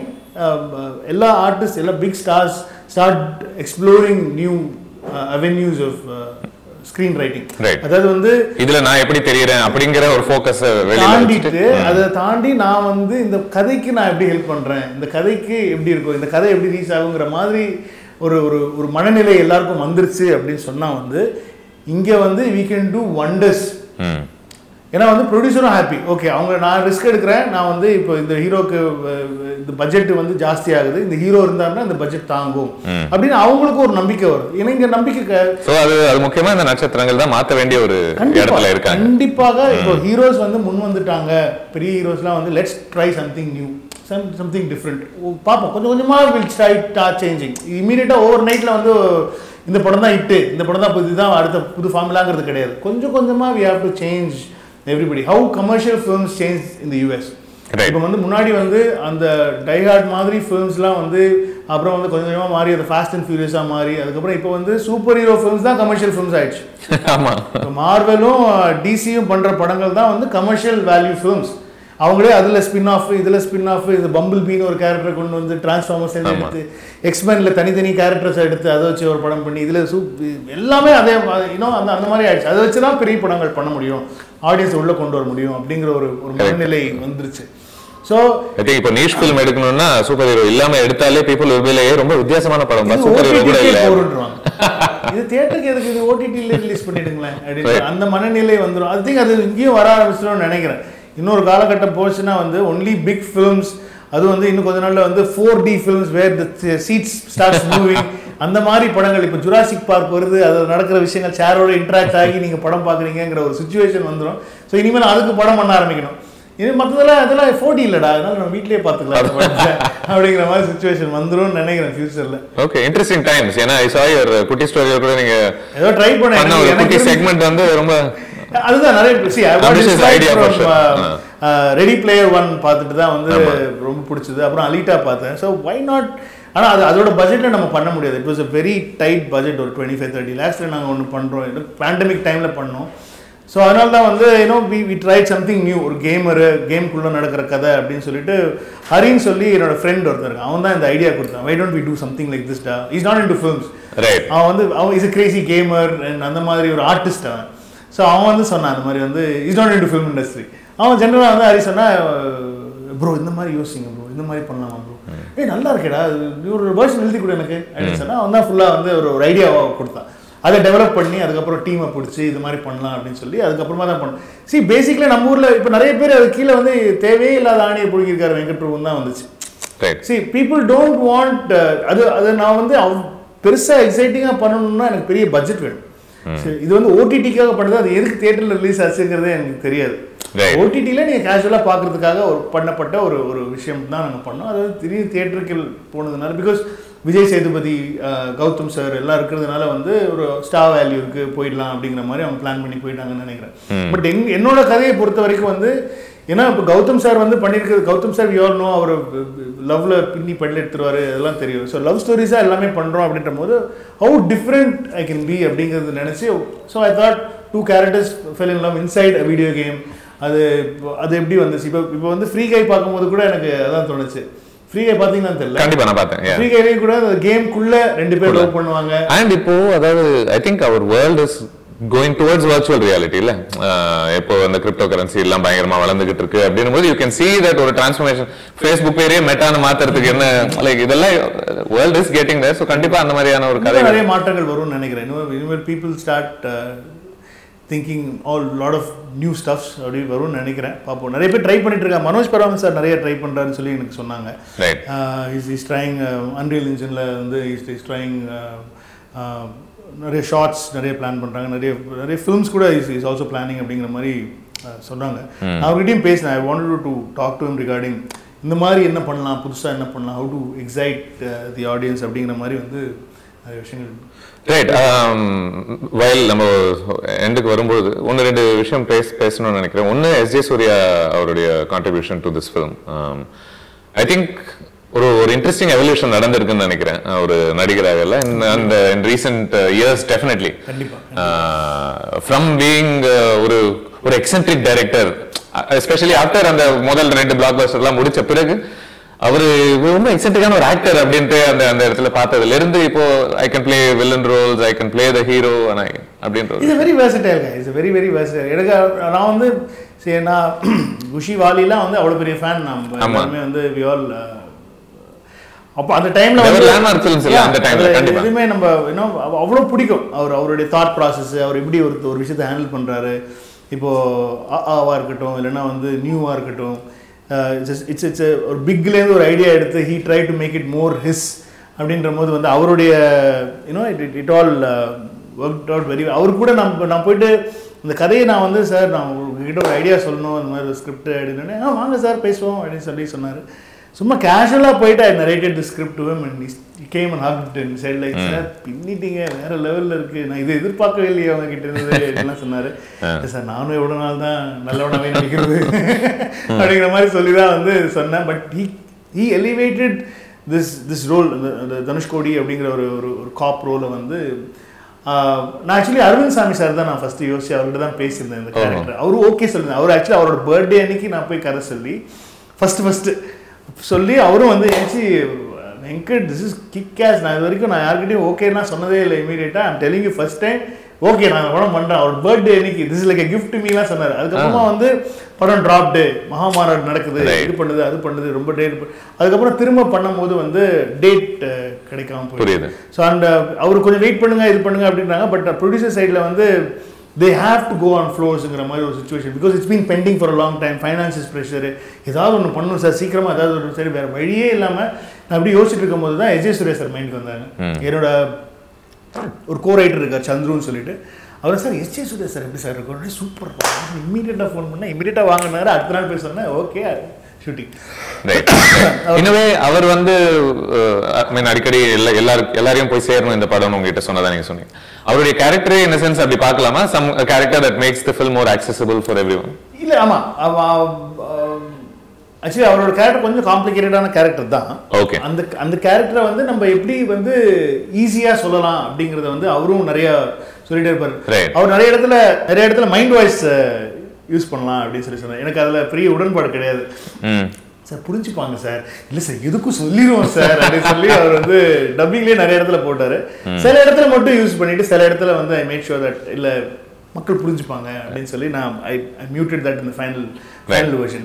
எல்லா ஆர்டிஸ்ட் எல்லா big stars start exploring new avenues of screenwriting Right. அதாவது வந்து இதுல நான் எப்படி தெரியறேன் அப்படிங்கிற ஒரு ஃபோக்கஸ் வெளியில தாண்டிட்டு வச்சுட்டு அதை தாண்டி நான் வந்து இந்த கதைக்கு நான் எப்படி ஹெல்ப் பண்றேன் இந்த கதைக்கு எப்படி இருக்கும் இந்த கதை எப்படி ரீச் ஆகுங்கிற மாதிரி ஒரு ஒரு ஒரு மனநிலை எல்லாருக்கும் வந்துருச்சு அப்படின்னு சொன்னா வந்து இங்க வந்து we can do wonders ம் ஏன்னா வந்து ப்ரொடியூசரும் ஹாப்பி ஓகே அவங்க நான் ரிஸ்க் எடுக்கிறேன் நான் வந்து இப்போ இந்த ஹீரோக்கு இந்த பட்ஜெட் வந்து ஜாஸ்தி ஆகுது இந்த ஹீரோ இருந்தாருன்னா இந்த பட்ஜெட் தாங்கும் ம். அப்படின்னு அவங்களுக்கும் ஒரு நம்பிக்கை வரும் ஏன்னா இங்க நம்பிக்கை க- சோ அது அது முக்கியமா இந்த நட்சத்திரங்கள் தான் மாத்த வேண்டிய ஒரு கண்டிப்பா, இடத்துல இருக்காங்க கண்டிப்பாக இப்போ ஹீரோஸ் வந்து முன் வந்துட்டாங்க பெரிய ஹீரோஸ்லாம் வந்து let's try something new some something different பார்ப்போம் கொஞ்சம் கொஞ்சமாக வில் ட்ரை டா சேஞ்சிங் இமீடியட்டாக ஓவர் நைட்டில் வந்து இந்த படம் தான் இட்டு இந்த படம் தான் புது தான் அடுத்த புது ஃபார்முலாங்கிறது கிடையாது கொஞ்சம் கொஞ்சமாக we have to change everybody how commercial films change இந்த யூஎஸ் Right. இப்போ வந்து முன்னாடி வந்து அந்த டைஹார்ட் மாதிரி ஃபிலிம்ஸ்லாம் வந்து அப்புறம் வந்து கொஞ்சம் கொஞ்சமாக மாறி அது ஃபாஸ்ட் அண்ட் ஃபியூரியஸாக மாறி அதுக்கப்புறம் இப்போ வந்து சூப்பர் ஹீரோ ஃபிலிம்ஸ் தான் கமர்ஷியல் ஃபிலிம்ஸ் ஆயிடுச்சு ஆமா இப்போ மார்வெலும் டிசியும் பண்ற படங்கள் தான் வந்து கமர்ஷியல் வேல்யூ ஃபிலிம்ஸ் அவங்களே அதுல ஸ்பின் ஆஃப் இதுல ஸ்பின் ஆஃப் இது பம்பிள் பீன் ஒரு கேரக்டர் கொண்டு வந்து டிரான்ஸ்ஃபார்மர்ஸ் ஆமா. எடுத்து எக்ஸ்பென்ல தனித்தனி கேரக்டர்ஸ் எடுத்து அதை வச்சு ஒரு படம் பண்ணி இதுல சூப் எல்லாமே அதே இன்னும் அந்த அந்த மாதிரி ஆயிடுச்சு அதை வச்சு தான் பெரிய படங்கள் பண்ண முடியும் ஆடியன்ஸ் உள்ள கொண்டு வர முடியும் அப்படிங்கிற ஒரு ஒரு மனநிலை வந்துருச்சு ஸோ ஐ திங்க் இப்போ நீஷ் ஃபிலிம் எடுக்கணும்னா சூப்பர் ஹீரோ இல்லாம எடுத்தாலே பீப்புள் உண்மையிலேயே ரொம்ப வித்தியாசமான படம் தான் சூப்பர் ஹீரோ கூட OTT இல்ல போடுன்றாங்க. இது தியேட்டருக்கு எதுக்கு இது ஓடிடியில் ரிலீஸ் பண்ணிடுங்களேன் அப்படின்னு Right. அந்த மனநிலை வந்துடும் அது திங்க் அது இங்கேயும் வர ஆரம்பிச்சிடும்னு நினைக்கிறேன் இன்னொரு காலகட்டம் போச்சுன்னா வந்து ஒன்லி பிக் ஃபிலிம்ஸ் அது வந்து இன்னும் கொஞ்ச நாள்ல வந்து four D films where the seats starts moving அந்த மாதிரி படங்கள் இப்போ ஜுராசிக் பார்க் வருது அது நடக்கிற விஷயங்கள் சேரோட இன்ட்ராக்ட் ஆகி நீங்க படம் பார்க்குறீங்கிற ஒரு சுச்சுவேஷன் வந்துடும் ஸோ இனிமேல் அதுக்கு படம் பண்ண ஆரம்பிக்கணும் இது மற்றதெல்லாம் அதெல்லாம் ஃபோர்டி இல்லைடா அதனால நம்ம வீட்லயே பார்த்துக்கலாம் அந்த படத்தை. அப்படிங்கிற மாதிரி சுச்சுவேஷன் வந்துரும்னு நினைக்கிறேன் ஃபியூச்சர்ல ஓகே இன்ட்ரெஸ்டிங் டைம்ஸ் ஏன்னா ஐ சாய் ஒரு குட்டி ஸ்டோரியில கூட நீங்க ஏதோ ட்ரை பண்ண பண்ண எனக்கு- ஒரு எனக்கு குட்டி இருந்து- செக்மெண்ட் வந்து ரொம்ப அதுதான் நிறைய see, I got Ambitious inspired idea for from, sure. uh, uh, Ready Player One பார்த்துட்டு தான் வந்து ஆமா. ரொம்ப பிடிச்சது அப்புறம் அலிட்டா பார்த்தேன் ஸோ வை நாட் ஆனா அது அதோட பட்ஜெட்ல நம்ம பண்ண முடியாது it was a very tight budget ஒரு டுவெண்ட்டி ஃபைவ் தேர்ட்டி லேக்ஸில் நாங்கள் ஒன்று பண்ணுறோம் பேண்டமிக் டைமில் பண்ணோம் ஸோ அதனால தான் வந்து you know we we try something new ஒரு கேமரு கேம்குள்ளே நடக்கிற கதை அப்படின்னு சொல்லிட்டு ஹரின்னு சொல்லி என்னோட ஃப்ரெண்ட் ஒருத்தர் இருக்கான் அவன் தான் இந்த ஐடியா கொடுத்தான் why don't we do something like this டா is not into films right அவன் வந்து அவன் இஸ் கிரேசி கேமர் அண்ட் அந்த மாதிரி ஒரு ஆர்டிஸ்ட் அவன் ஸோ அவன் வந்து சொன்னான் அந்த மாதிரி வந்து is not into film industry அவன் ஜென்ரலாக வந்து ஹரி சொன்னா ப்ரோ இந்த மாதிரி யோசிங்க ப்ரோ இந்த மாதிரி பண்ணலாமா ப்ரோ ஏய் நல்லா இருக்கேடா இது ஒரு வேர்ஷன் எழுதி கொடு எனக்கு அப்படின்னு சொன்னா அவன் தான் ஃபுல்லாக வந்து ஒரு ஒரு ஐடியாவை கொடுத்தான் அதை டெவலப் பண்ணி அதுக்கப்புறம் டீமை பிடிச்சி இது மாதிரி பண்ணலாம் அப்படின்னு சொல்லி அதுக்கப்புறமா தான் பண்ணோம் சி பேசிக்கலி நம்ம ஊரில் இப்போ நிறைய பேர் அது கீழே வந்து தேவையே இல்லாத ஆணையை பிடிக்கிருக்காரு வெங்கட் பிரபுன்னு தான் வந்துச்சு right see people don't want uh, அது அது நான் வந்து அவ்- பெருசா எக்ஸைட்டிங்கா பண்ணணும்னா எனக்கு பெரிய பட்ஜெட் வேணும் சரி, இது வந்து ஓடிடிக்காக பண்ணுது அது எதுக்கு தியேட்டர்ல ரிலீஸ் ஆச்சுங்கிறதே எனக்கு தெரியாது Right. ஓடிடியில் நீங்கள் கேஷுவலாக பார்க்கறதுக்காக ஒரு பண்ணப்பட்ட ஒரு ஒரு விஷயம் தான் நாங்கள் பண்ணோம் அது திடீர்னு தியேட்டருக்கு போனதுனால because Vijay Sethupathi ah, Gautham sir எல்லாம் இருக்கிறதுனால வந்து ஒரு ஸ்டார் வேல்யூ இருக்கு போயிடலாம் அப்படிங்கிற மாதிரி அவங்க பிளான் பண்ணி போயிட்டாங்கன்னு நினைக்கிறேன் பட் என் என்னோட கதையை பொறுத்த வரைக்கும் வந்து ஏன்னா இப்போ கௌதம் சார் வந்து பண்ணியிருக்கிறது கௌதம் சார் யோர் நோ அவர் லவ்ல பின்னி பண்ணி எடுத்துருவாரு அதெல்லாம் தெரியும் ஸோ லவ் ஸ்டோரிஸாக எல்லாமே பண்ணுறோம் அப்படின்ற போது how different I can be அப்படிங்கிறது நினச்சி so I thought two characters fell in love inside a video game அது இப்போ- அது எப்படி வந்துச்சு இப்போ இப்போ வந்து ஃப்ரீ கை பார்க்கும்போது கூட எனக்கு அதான் தோணுச்சு ஃப்ரீ கை பார்த்தீங்கன்னா தெரியல கண்டிப்பா நான் பார்த்தேன் yeah. ஃப்ரீ கைலே கூட அந்த கேம்குள்ள ரெண்டு பேர் லவ் பண்ணுவாங்க அண்ட் இப்போ அதாவது I think our world is going towards virtual reality இல்ல ஆஹ் இப்போ அந்த கிரிப்டோ கரன்சி எல்லாம் பயங்கரமா வளர்ந்துகிட்டு இருக்கு அப்படின்னும் போது யூ கேன் see தட் ஒரு டிரான்ஸ்ஃபர்மேஷன் ஃபேஸ்புக் பேரே மெட்டான மாத்துறதுக்கு என்ன லைக் இதெல்லாம் world is getting there so கண்டிப்பா அந்த மாதிரியான ஒரு கதை இன்னும் நிறைய மாற்றங்கள் வரும்னு நினைக்கிறேன் இன்னும் இனிமேல் people start thinking all lot of new stuffs அப்படி வரும்னு நினைக்கிறேன் பார்ப்போம் நிறைய பேர் ட்ரை பண்ணிட்டு இருக்காங்க மனோஜ் பராமன் சார் நிறைய ட்ரை பண்ணுறாருன்னு சொல்லி எனக்கு சொன்னாங்க right is is trying unreal இன்ஜினில் வந்து இஸ் இஸ் ட்ரைங் நிறைய ஷார்ட்ஸ் நிறைய பிளான் பண்ணுறாங்க நிறைய நிறைய ஃபிலிம்ஸ் கூட இஸ் இஸ் ஆல்சோ பிளானிங் அப்படிங்கிற மாதிரி uh, சொன்னாங்க நான் அவர்கிட்டயும் பேசினேன் I wanted to talk to him regarding இந்த மாதிரி என்ன பண்ணலாம் புதுசாக என்ன பண்ணலாம் how to excite the audience அப்படிங்கிற மாதிரி வந்து நிறைய விஷயங்கள் ரைட் வயல் நம்ம எண்டுக்கு வரும்போது ஒன்று ரெண்டு விஷயம் பேச பேசணும்னு நினைக்கிறேன் ஒன்று எஸ் ஜே சூர்யா அவருடைய contribution to this film I think ஒரு ஒரு இன்ட்ரெஸ்டிங் எவல்யூஷன் நடந்திருக்குன்னு நினைக்கிறேன் அஹ் ஒரு நடிகராக இல்லை அந்த இன் ரீசெண்ட் இயர்ஸ் டெஃபினெட்லி கண்டிப்பாக ஃப்ரம் பீயிங் ஒரு ஒரு எக்ஸென்ட்ரிக் டைரக்டர் எஸ்பெஷலி ஆஃப்டர் அந்த முதல் ரெண்டு பிளாக் பஸ்டர்லாம் முடிச்ச பிறகு அவரு ரொம்ப எக்ஸென்ட்ரிக்கான ஒரு ஆக்டர் அப்படின்ட்டு அந்த அந்த இடத்துல பார்த்ததுல இருந்து இப்போ I can play villain roles I can play the hero அப்படின்ற ஒரு- is very versatile is very very versatile எனக்கு நான் வந்து சரி நான் குஷி வாலிலாம் வந்து அவ்வளோ பெரிய ஃபேன் நான் ஆமா. எல்லாருமே வந்து வி ஆல் அப்போ அந்த டைம்ல They were வந்து landmark films இல்ல, அந்த timeல, அதுல கண்டிப்பா. எதுவுமே நம்ம இன்னும் அவ்வளோ பிடிக்கும் அவர் அவருடைய தாட் ப்ராசஸ் அவர் எப்படி ஒரு ஒரு விஷயத்தை ஹேண்டில் பண்றாரு இப்போ அ ஆவா இருக்கட்டும் இல்லைன்னா வந்து நியூவா இருக்கட்டும் இட்ஸ் இட்ஸ் இட்ஸ் ஒரு பிக்லேருந்து ஒரு ஐடியா எடுத்து he try to make it more his அப்படின்ற போது வந்து அவருடைய you know it it it all work out very அவர் கூட நான் நான் போயிட்டு இந்த கதையை நான் வந்து சார் நான் உங்ககிட்ட ஒரு ஐடியா சொல்லணும் இந்த மாதிரி ஸ்கிரிப்ட் அப்படின்னு ஆ வாங்க சார் பேசுவோம் அப்படின்னு சொல்லி சொன்னார் சும்மா கேஷுவலாக போயிட்டு I narrated the script to him and came and hug and said like sir பின்னிட்டீங்க வேற லெவலில் இருக்கு நான் இதை எதிர்பார்க்கவே இல்லையே அவங்க கிட்ட இருந்து அப்படிலாம் சொன்னார் சார் நானும் எவ்வளோ நாள் தான் நல்லவனாவே நடிக்கிறது அப்படிங்கிற மாதிரி சொல்லி தான் வந்து சொன்னேன் but he he elevated this this role அந்த தனுஷ்கோடி அப்படிங்கிற ஒரு ஒரு ஒரு காப் ரோலை வந்து ஆஹ், நான் ஆக்சுவலி அரவிந்த் சாமி சார் தான் நான் ஃபர்ஸ்ட் யோசிச்சு அவர்கிட்ட தான் பேசியிருந்தேன் இந்த கேரக்டர் அவர் ஓகே சொல்லுங்க அவர் ஆக்சுவலி அவரோட பர்த்டே அன்னைக்கு நான் போய் கதை சொல்லி ஃபர்ஸ்ட் ஃபர்ஸ்ட் சொல்லி அவரும் வந்து ஏன்ச்சி Venkat this is kick ass நான் இது வரைக்கும் நான் யார்கிட்டயும் ஓகேன்னா சொன்னதே இல்லை இமீடியட்டாக I'm telling you first time okay நான் படம் பண்ணுறேன் அவர் பர்த்டே அன்னைக்கு திஸ் இஸ் லைக் கிஃப்ட் மீலாம் சொன்னார் அதுக்கப்புறமா வந்து படம் ட்ராப் டே மகாமாராட் நடக்குது Right. இது பண்ணுது அது பண்ணுது ரொம்ப டேட் அதுக்கப்புறம் திரும்ப பண்ணும்போது வந்து டேட் கிடைக்காம போயிடுது புரியுது ஸோ அந்த அவர் கொஞ்சம் வெயிட் பண்ணுங்க இது பண்ணுங்க அப்படின்றாங்க பட் ப்ரொடியூசர் சைடில் வந்து they have to go on ஃப்ளோர்ஸுங்கிற மாதிரி ஒரு situation because it's been pending for long time financial pressure ஏதாவது ஒன்று பண்ணணும் சார் சீக்கிரமாக ஏதாவது ஒரு சரி வேறு வழியே இல்லாமல் நான் அப்படி யோசிச்சுட்டு இருக்கும்போது தான் எஜே சுரேஷ் சார் மைண்டுக்கு வந்தாங்க என்னோட ஒரு கோ ரைட்டர் இருக்கார் சந்துருன்னு சொல்லிட்டு அவர் சார் எஸ்ஜே சுரேஷ் சார் எப்படி சார் இருக்கும் சூப்பர் இம்மீடியட்டாக ஃபோன் பண்ணேன் இம்மீடியட்டாக வாங்கினாரு அடுத்த நாள் போய் சொன்னேன் ஓகே ஷூட்டிங் ரைட் இன்னவே அவர் வந்து ஐ மீன் அடிக்கடி எல்லா எல்லாரும் எல்லாரையும் போய் சேரணும் இந்த படம் உங்ககிட்ட சொன்னதா நீங்க சொன்னீங்க அவருடைய கேரக்டரே இன் சென்ஸ் அப்படி பார்க்கலாமா some character that makes the film more accessible for everyone இல்லை ஆமாம் ஆக்சுவலி அவரோட கேரக்டர் கொஞ்சம் காம்ப்ளிகேட்டடான கேரக்டர் தான் ஓகே அந்த அந்த கேரக்டரை வந்து நம்ம எப்படி வந்து ஈஸியா சொல்லலாம் அப்படிங்கறத வந்து அவரும் நிறைய சொல்லிட்டே இருப்பாரு Right. அவர் நிறைய இடத்துல நிறைய இடத்துல மைண்ட் வாய்ஸ் யூஸ் பண்ணலாம் அப்படின்னு சொல்லி சொன்னார் எனக்கு அதுல பெரிய உடன்பாடு கிடையாது ம் சார் புரிஞ்சுப்பாங்க சார் இல்ல சார் எதுக்கும் சொல்லிடுவோம் சார் அப்படின்னு சொல்லி அவர் வந்து டப்பிங்லேயே நிறைய இடத்துல போட்டாரு சில இடத்துல மட்டும் யூஸ் பண்ணிட்டு சில இடத்துல வந்து ஐ மேக் ஷோர் தட் இல்ல மக்கள் புரிஞ்சுப்பாங்க அப்படின்னு சொல்லி நான் ஐ ஐ மியூட்டட் தட் இந்த final final version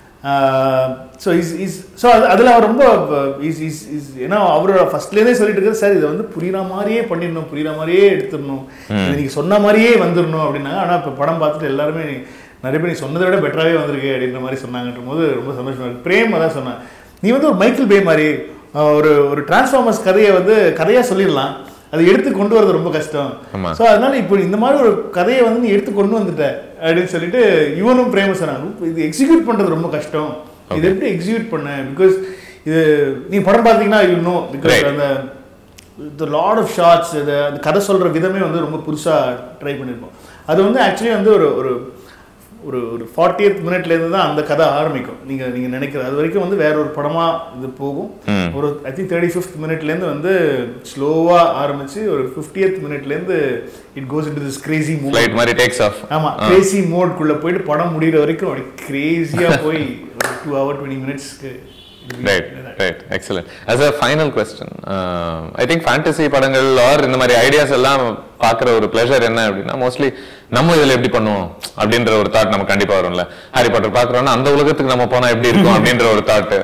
so is is so அது அதில் அவர் ரொம்ப இஸ் இஸ் இஸ் ஏன்னா அவரோட ஃபர்ஸ்ட்லேருந்தே சொல்லிட்டு இருக்காரு சார் இதை வந்து புரியுற மாதிரியே பண்ணிடணும் புரியுற மாதிரியே எடுத்துடணும் இது நீங்கள் சொன்ன மாதிரியே வந்துடணும் அப்படின்னாங்க ஆனால் இப்போ படம் பார்த்துட்டு எல்லாருமே நிறைய பேர் நீ சொன்னதை விட பெட்டராகவே வந்திருக்கு அப்படின்ற மாதிரி சொன்னாங்கன்ற போது ரொம்ப சந்தோஷமா இருக்கு பிரேம் அதான் சொன்னேன் நீ வந்து ஒரு மைக்கேல் பே மாதிரி அஹ், ஒரு ஒரு டிரான்ஸ்ஃபார்மர்ஸ் கதையை வந்து கதையாக சொல்லிடலாம் அது எடுத்து கொண்டு வரது ரொம்ப கஷ்டம் ஆமா. ஸோ அதனால இப்போ இந்த மாதிரி ஒரு கதையை வந்து நீ எடுத்து கொண்டு வந்துட்ட அப்படின்னு சொல்லிட்டு இவனும் பிரேம சொன்னாங்க இது எக்ஸிக்யூட் பண்றது ரொம்ப கஷ்டம் இது எப்படி எக்ஸிக்யூட் பண்ண பிகாஸ் இது நீ படம் பார்த்தீங்கன்னா யூ நோ பிகாஸ் Right. அந்த த லாட் ஆஃப் ஷார்ட்ஸ் இது அந்த கதை சொல்கிற விதமே வந்து ரொம்ப புதுசாக ட்ரை பண்ணியிருப்போம் அது வந்து ஆக்சுவலி வந்து ஒரு ஒரு ஒரு ஒரு ஃபார்ட்டியத் மினிட்லேருந்து தான் அந்த கதை ஆரம்பிக்கும் நீங்கள் நீங்கள் நினைக்கிற அது வரைக்கும் வந்து வேற ஒரு படமாக இது போகும் ஒரு ஐ திங்க் தேர்ட்டி ஃபிஃப்த் மினிட்லேருந்து வந்து ஸ்லோவாக ஆரம்பிச்சு ஒரு ஃபிஃப்டியத் மினிட்லேருந்து it goes into this crazy move flight மாதிரி டேக்ஸ் ஆஃப் ஆமா கிரேசி மோட்குள்ள போயிட்டு படம் முடிகிற வரைக்கும் அப்படி கிரேசியா போய் ஒரு டூ ஹவர் டுவெண்ட்டி மினிட்ஸ்க்கு right right excellent as a final question I think fantasy படங்கள் ஆர் இந்த மாதிரி ஐடியாஸ் எல்லாம் பார்க்குற ஒரு ப்ளஷர் என்ன அப்படின்னா மோஸ்ட்லி நம்ம இதில் எப்படி பண்ணுவோம் அப்படின்ற ஒரு தாட் நமக்கு கண்டிப்பாக வரும்ல ஹாரி பாட்டர் பார்க்குறோம்னா அந்த உலகத்துக்கு நம்ம போனால் எப்படி இருக்கும் அப்படின்ற ஒரு தாட்டு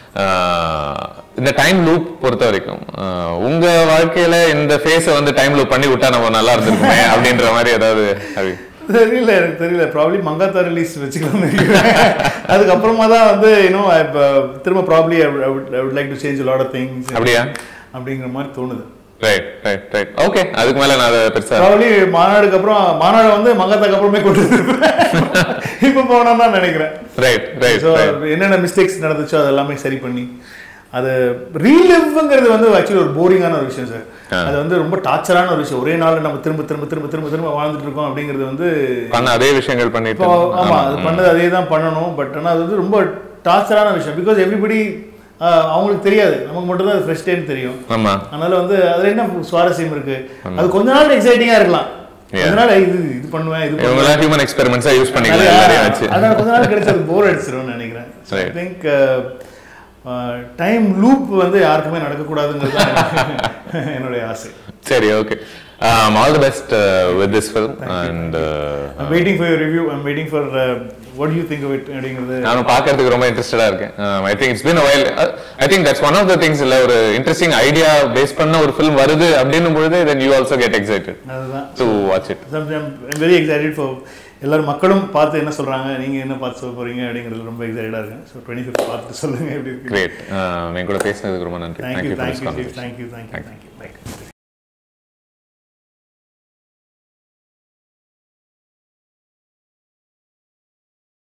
இந்த டைம் லூப் பொறுத்த வரைக்கும் ஆஹ் உங்க வாழ்க்கையில இந்த ஃபேஸை வந்து டைம் லூப் பண்ணி விட்டா நம்ம நல்லா இருந்திருக்குமே அப்படின்ற மாதிரி ஏதாவது ஹரி தெரியல எனக்கு தெரியல ப்ராப்ளி மங்காத்தா ரிலீஸ் வச்சுக்கலாம் நினைக்கிறேன் அதுக்கப்புறமா தான் வந்து இன்னும் இப்போ திரும்ப probably I would like to change lot of things அப்படியா அப்படிங்கிற மாதிரி தோணுது ரைட் ரைட் ரைட் ஓகே அதுக்கு மேல நான் அதை பெருசா ப்ராப்ளி மாநாடுக்கு அப்புறம் மாநாடு வந்து மங்காத்தாக்கு அப்புறமே கொண்டு வந்துருப்பேன் இப்போ போனோம் தான் நினைக்கிறேன் ரைட் ரைட் ஸோ ரைட் என்னென்ன மிஸ்டேக்ஸ் நடந்துச்சோ அது எல்லாமே சரி பண்ணி அது ரீலிவ்ங்கிறது வந்து ஆக்சுவலி ஒரு போரிங்கான ஒரு விஷயம் சார் அது வந்து ரொம்ப டார்ச்சரான ஒரு விஷயம் ஒரே நாள் நம்ம திரும்ப திரும்ப திரும்ப திரும்ப திரும்ப வாழ்ந்துட்டு இருக்கோம் அப்படிங்கிறது வந்து பண்ண அதே விஷயங்கள் பண்ணிட்டு இப்போ ஆமா அது பண்ணது அதே தான் பண்ணணும் பட் ஆனால் அது வந்து ரொம்ப டார்ச்சரான விஷயம் பிகாஸ் எவ்ரிபடி அவங்களுக்கு தெரியாது நமக்கு மட்டும் தான் அது ஃப்ரெஷ் டைம் தெரியும் ஆமா அதனால வந்து அதுல என்ன சுவாரஸ்யம் இருக்கு அது கொஞ்ச நாள் எக்ஸைட்டிங்கா இருக்கலாம் அதனால இது இது பண்ணுவேன் இது பண்ணுவேன் இவங்கெல்லாம் ஹியூமன் எக்ஸ்பெரிமெண்ட்ஸா யூஸ் பண்ணிக்கலாம் எல்லாரையும் வச்சு அதனால கொஞ்ச நாள் கிடைச்சது போர் அடிச்சிரும்னு நினைக்கிறேன் I Right. Think time loop வந்து யாருக்குமே நடக்கக்கூடாதுங்கிறது தான் என்னுடைய ஆசை சரி okay all the best with this film and I'm waiting for your review. I'm waiting for uh, what do you think of it அப்படிங்கிறது நானும் பார்க்கறதுக்கு ரொம்ப இன்ட்ரெஸ்டடா இருக்கேன் I think it's been while I think that's one of the things இல்ல ஒரு interesting idea base பண்ண ஒரு ஃபிலிம் வருது அப்படின்னும் பொழுது then you also get excited அதுதான் to watch it I'm very excited for எல்லாரும் மக்களும் பார்த்து என்ன சொல்றாங்க நீங்க என்ன பார்த்து சொல்ல போறீங்க அப்படிங்கிறது ரொம்ப எக்ஸைட்டடா இருக்கேன் ஸோ டுவெண்ட்டி ஃபிஃப்த் பார்த்துட்டு சொல்லுங்க எப்படி இருக்கு கிரேட் என் கூட பேசினதுக்கு ரொம்ப நன்றி thank you thank you for this thank you conversation thank you thank you thank you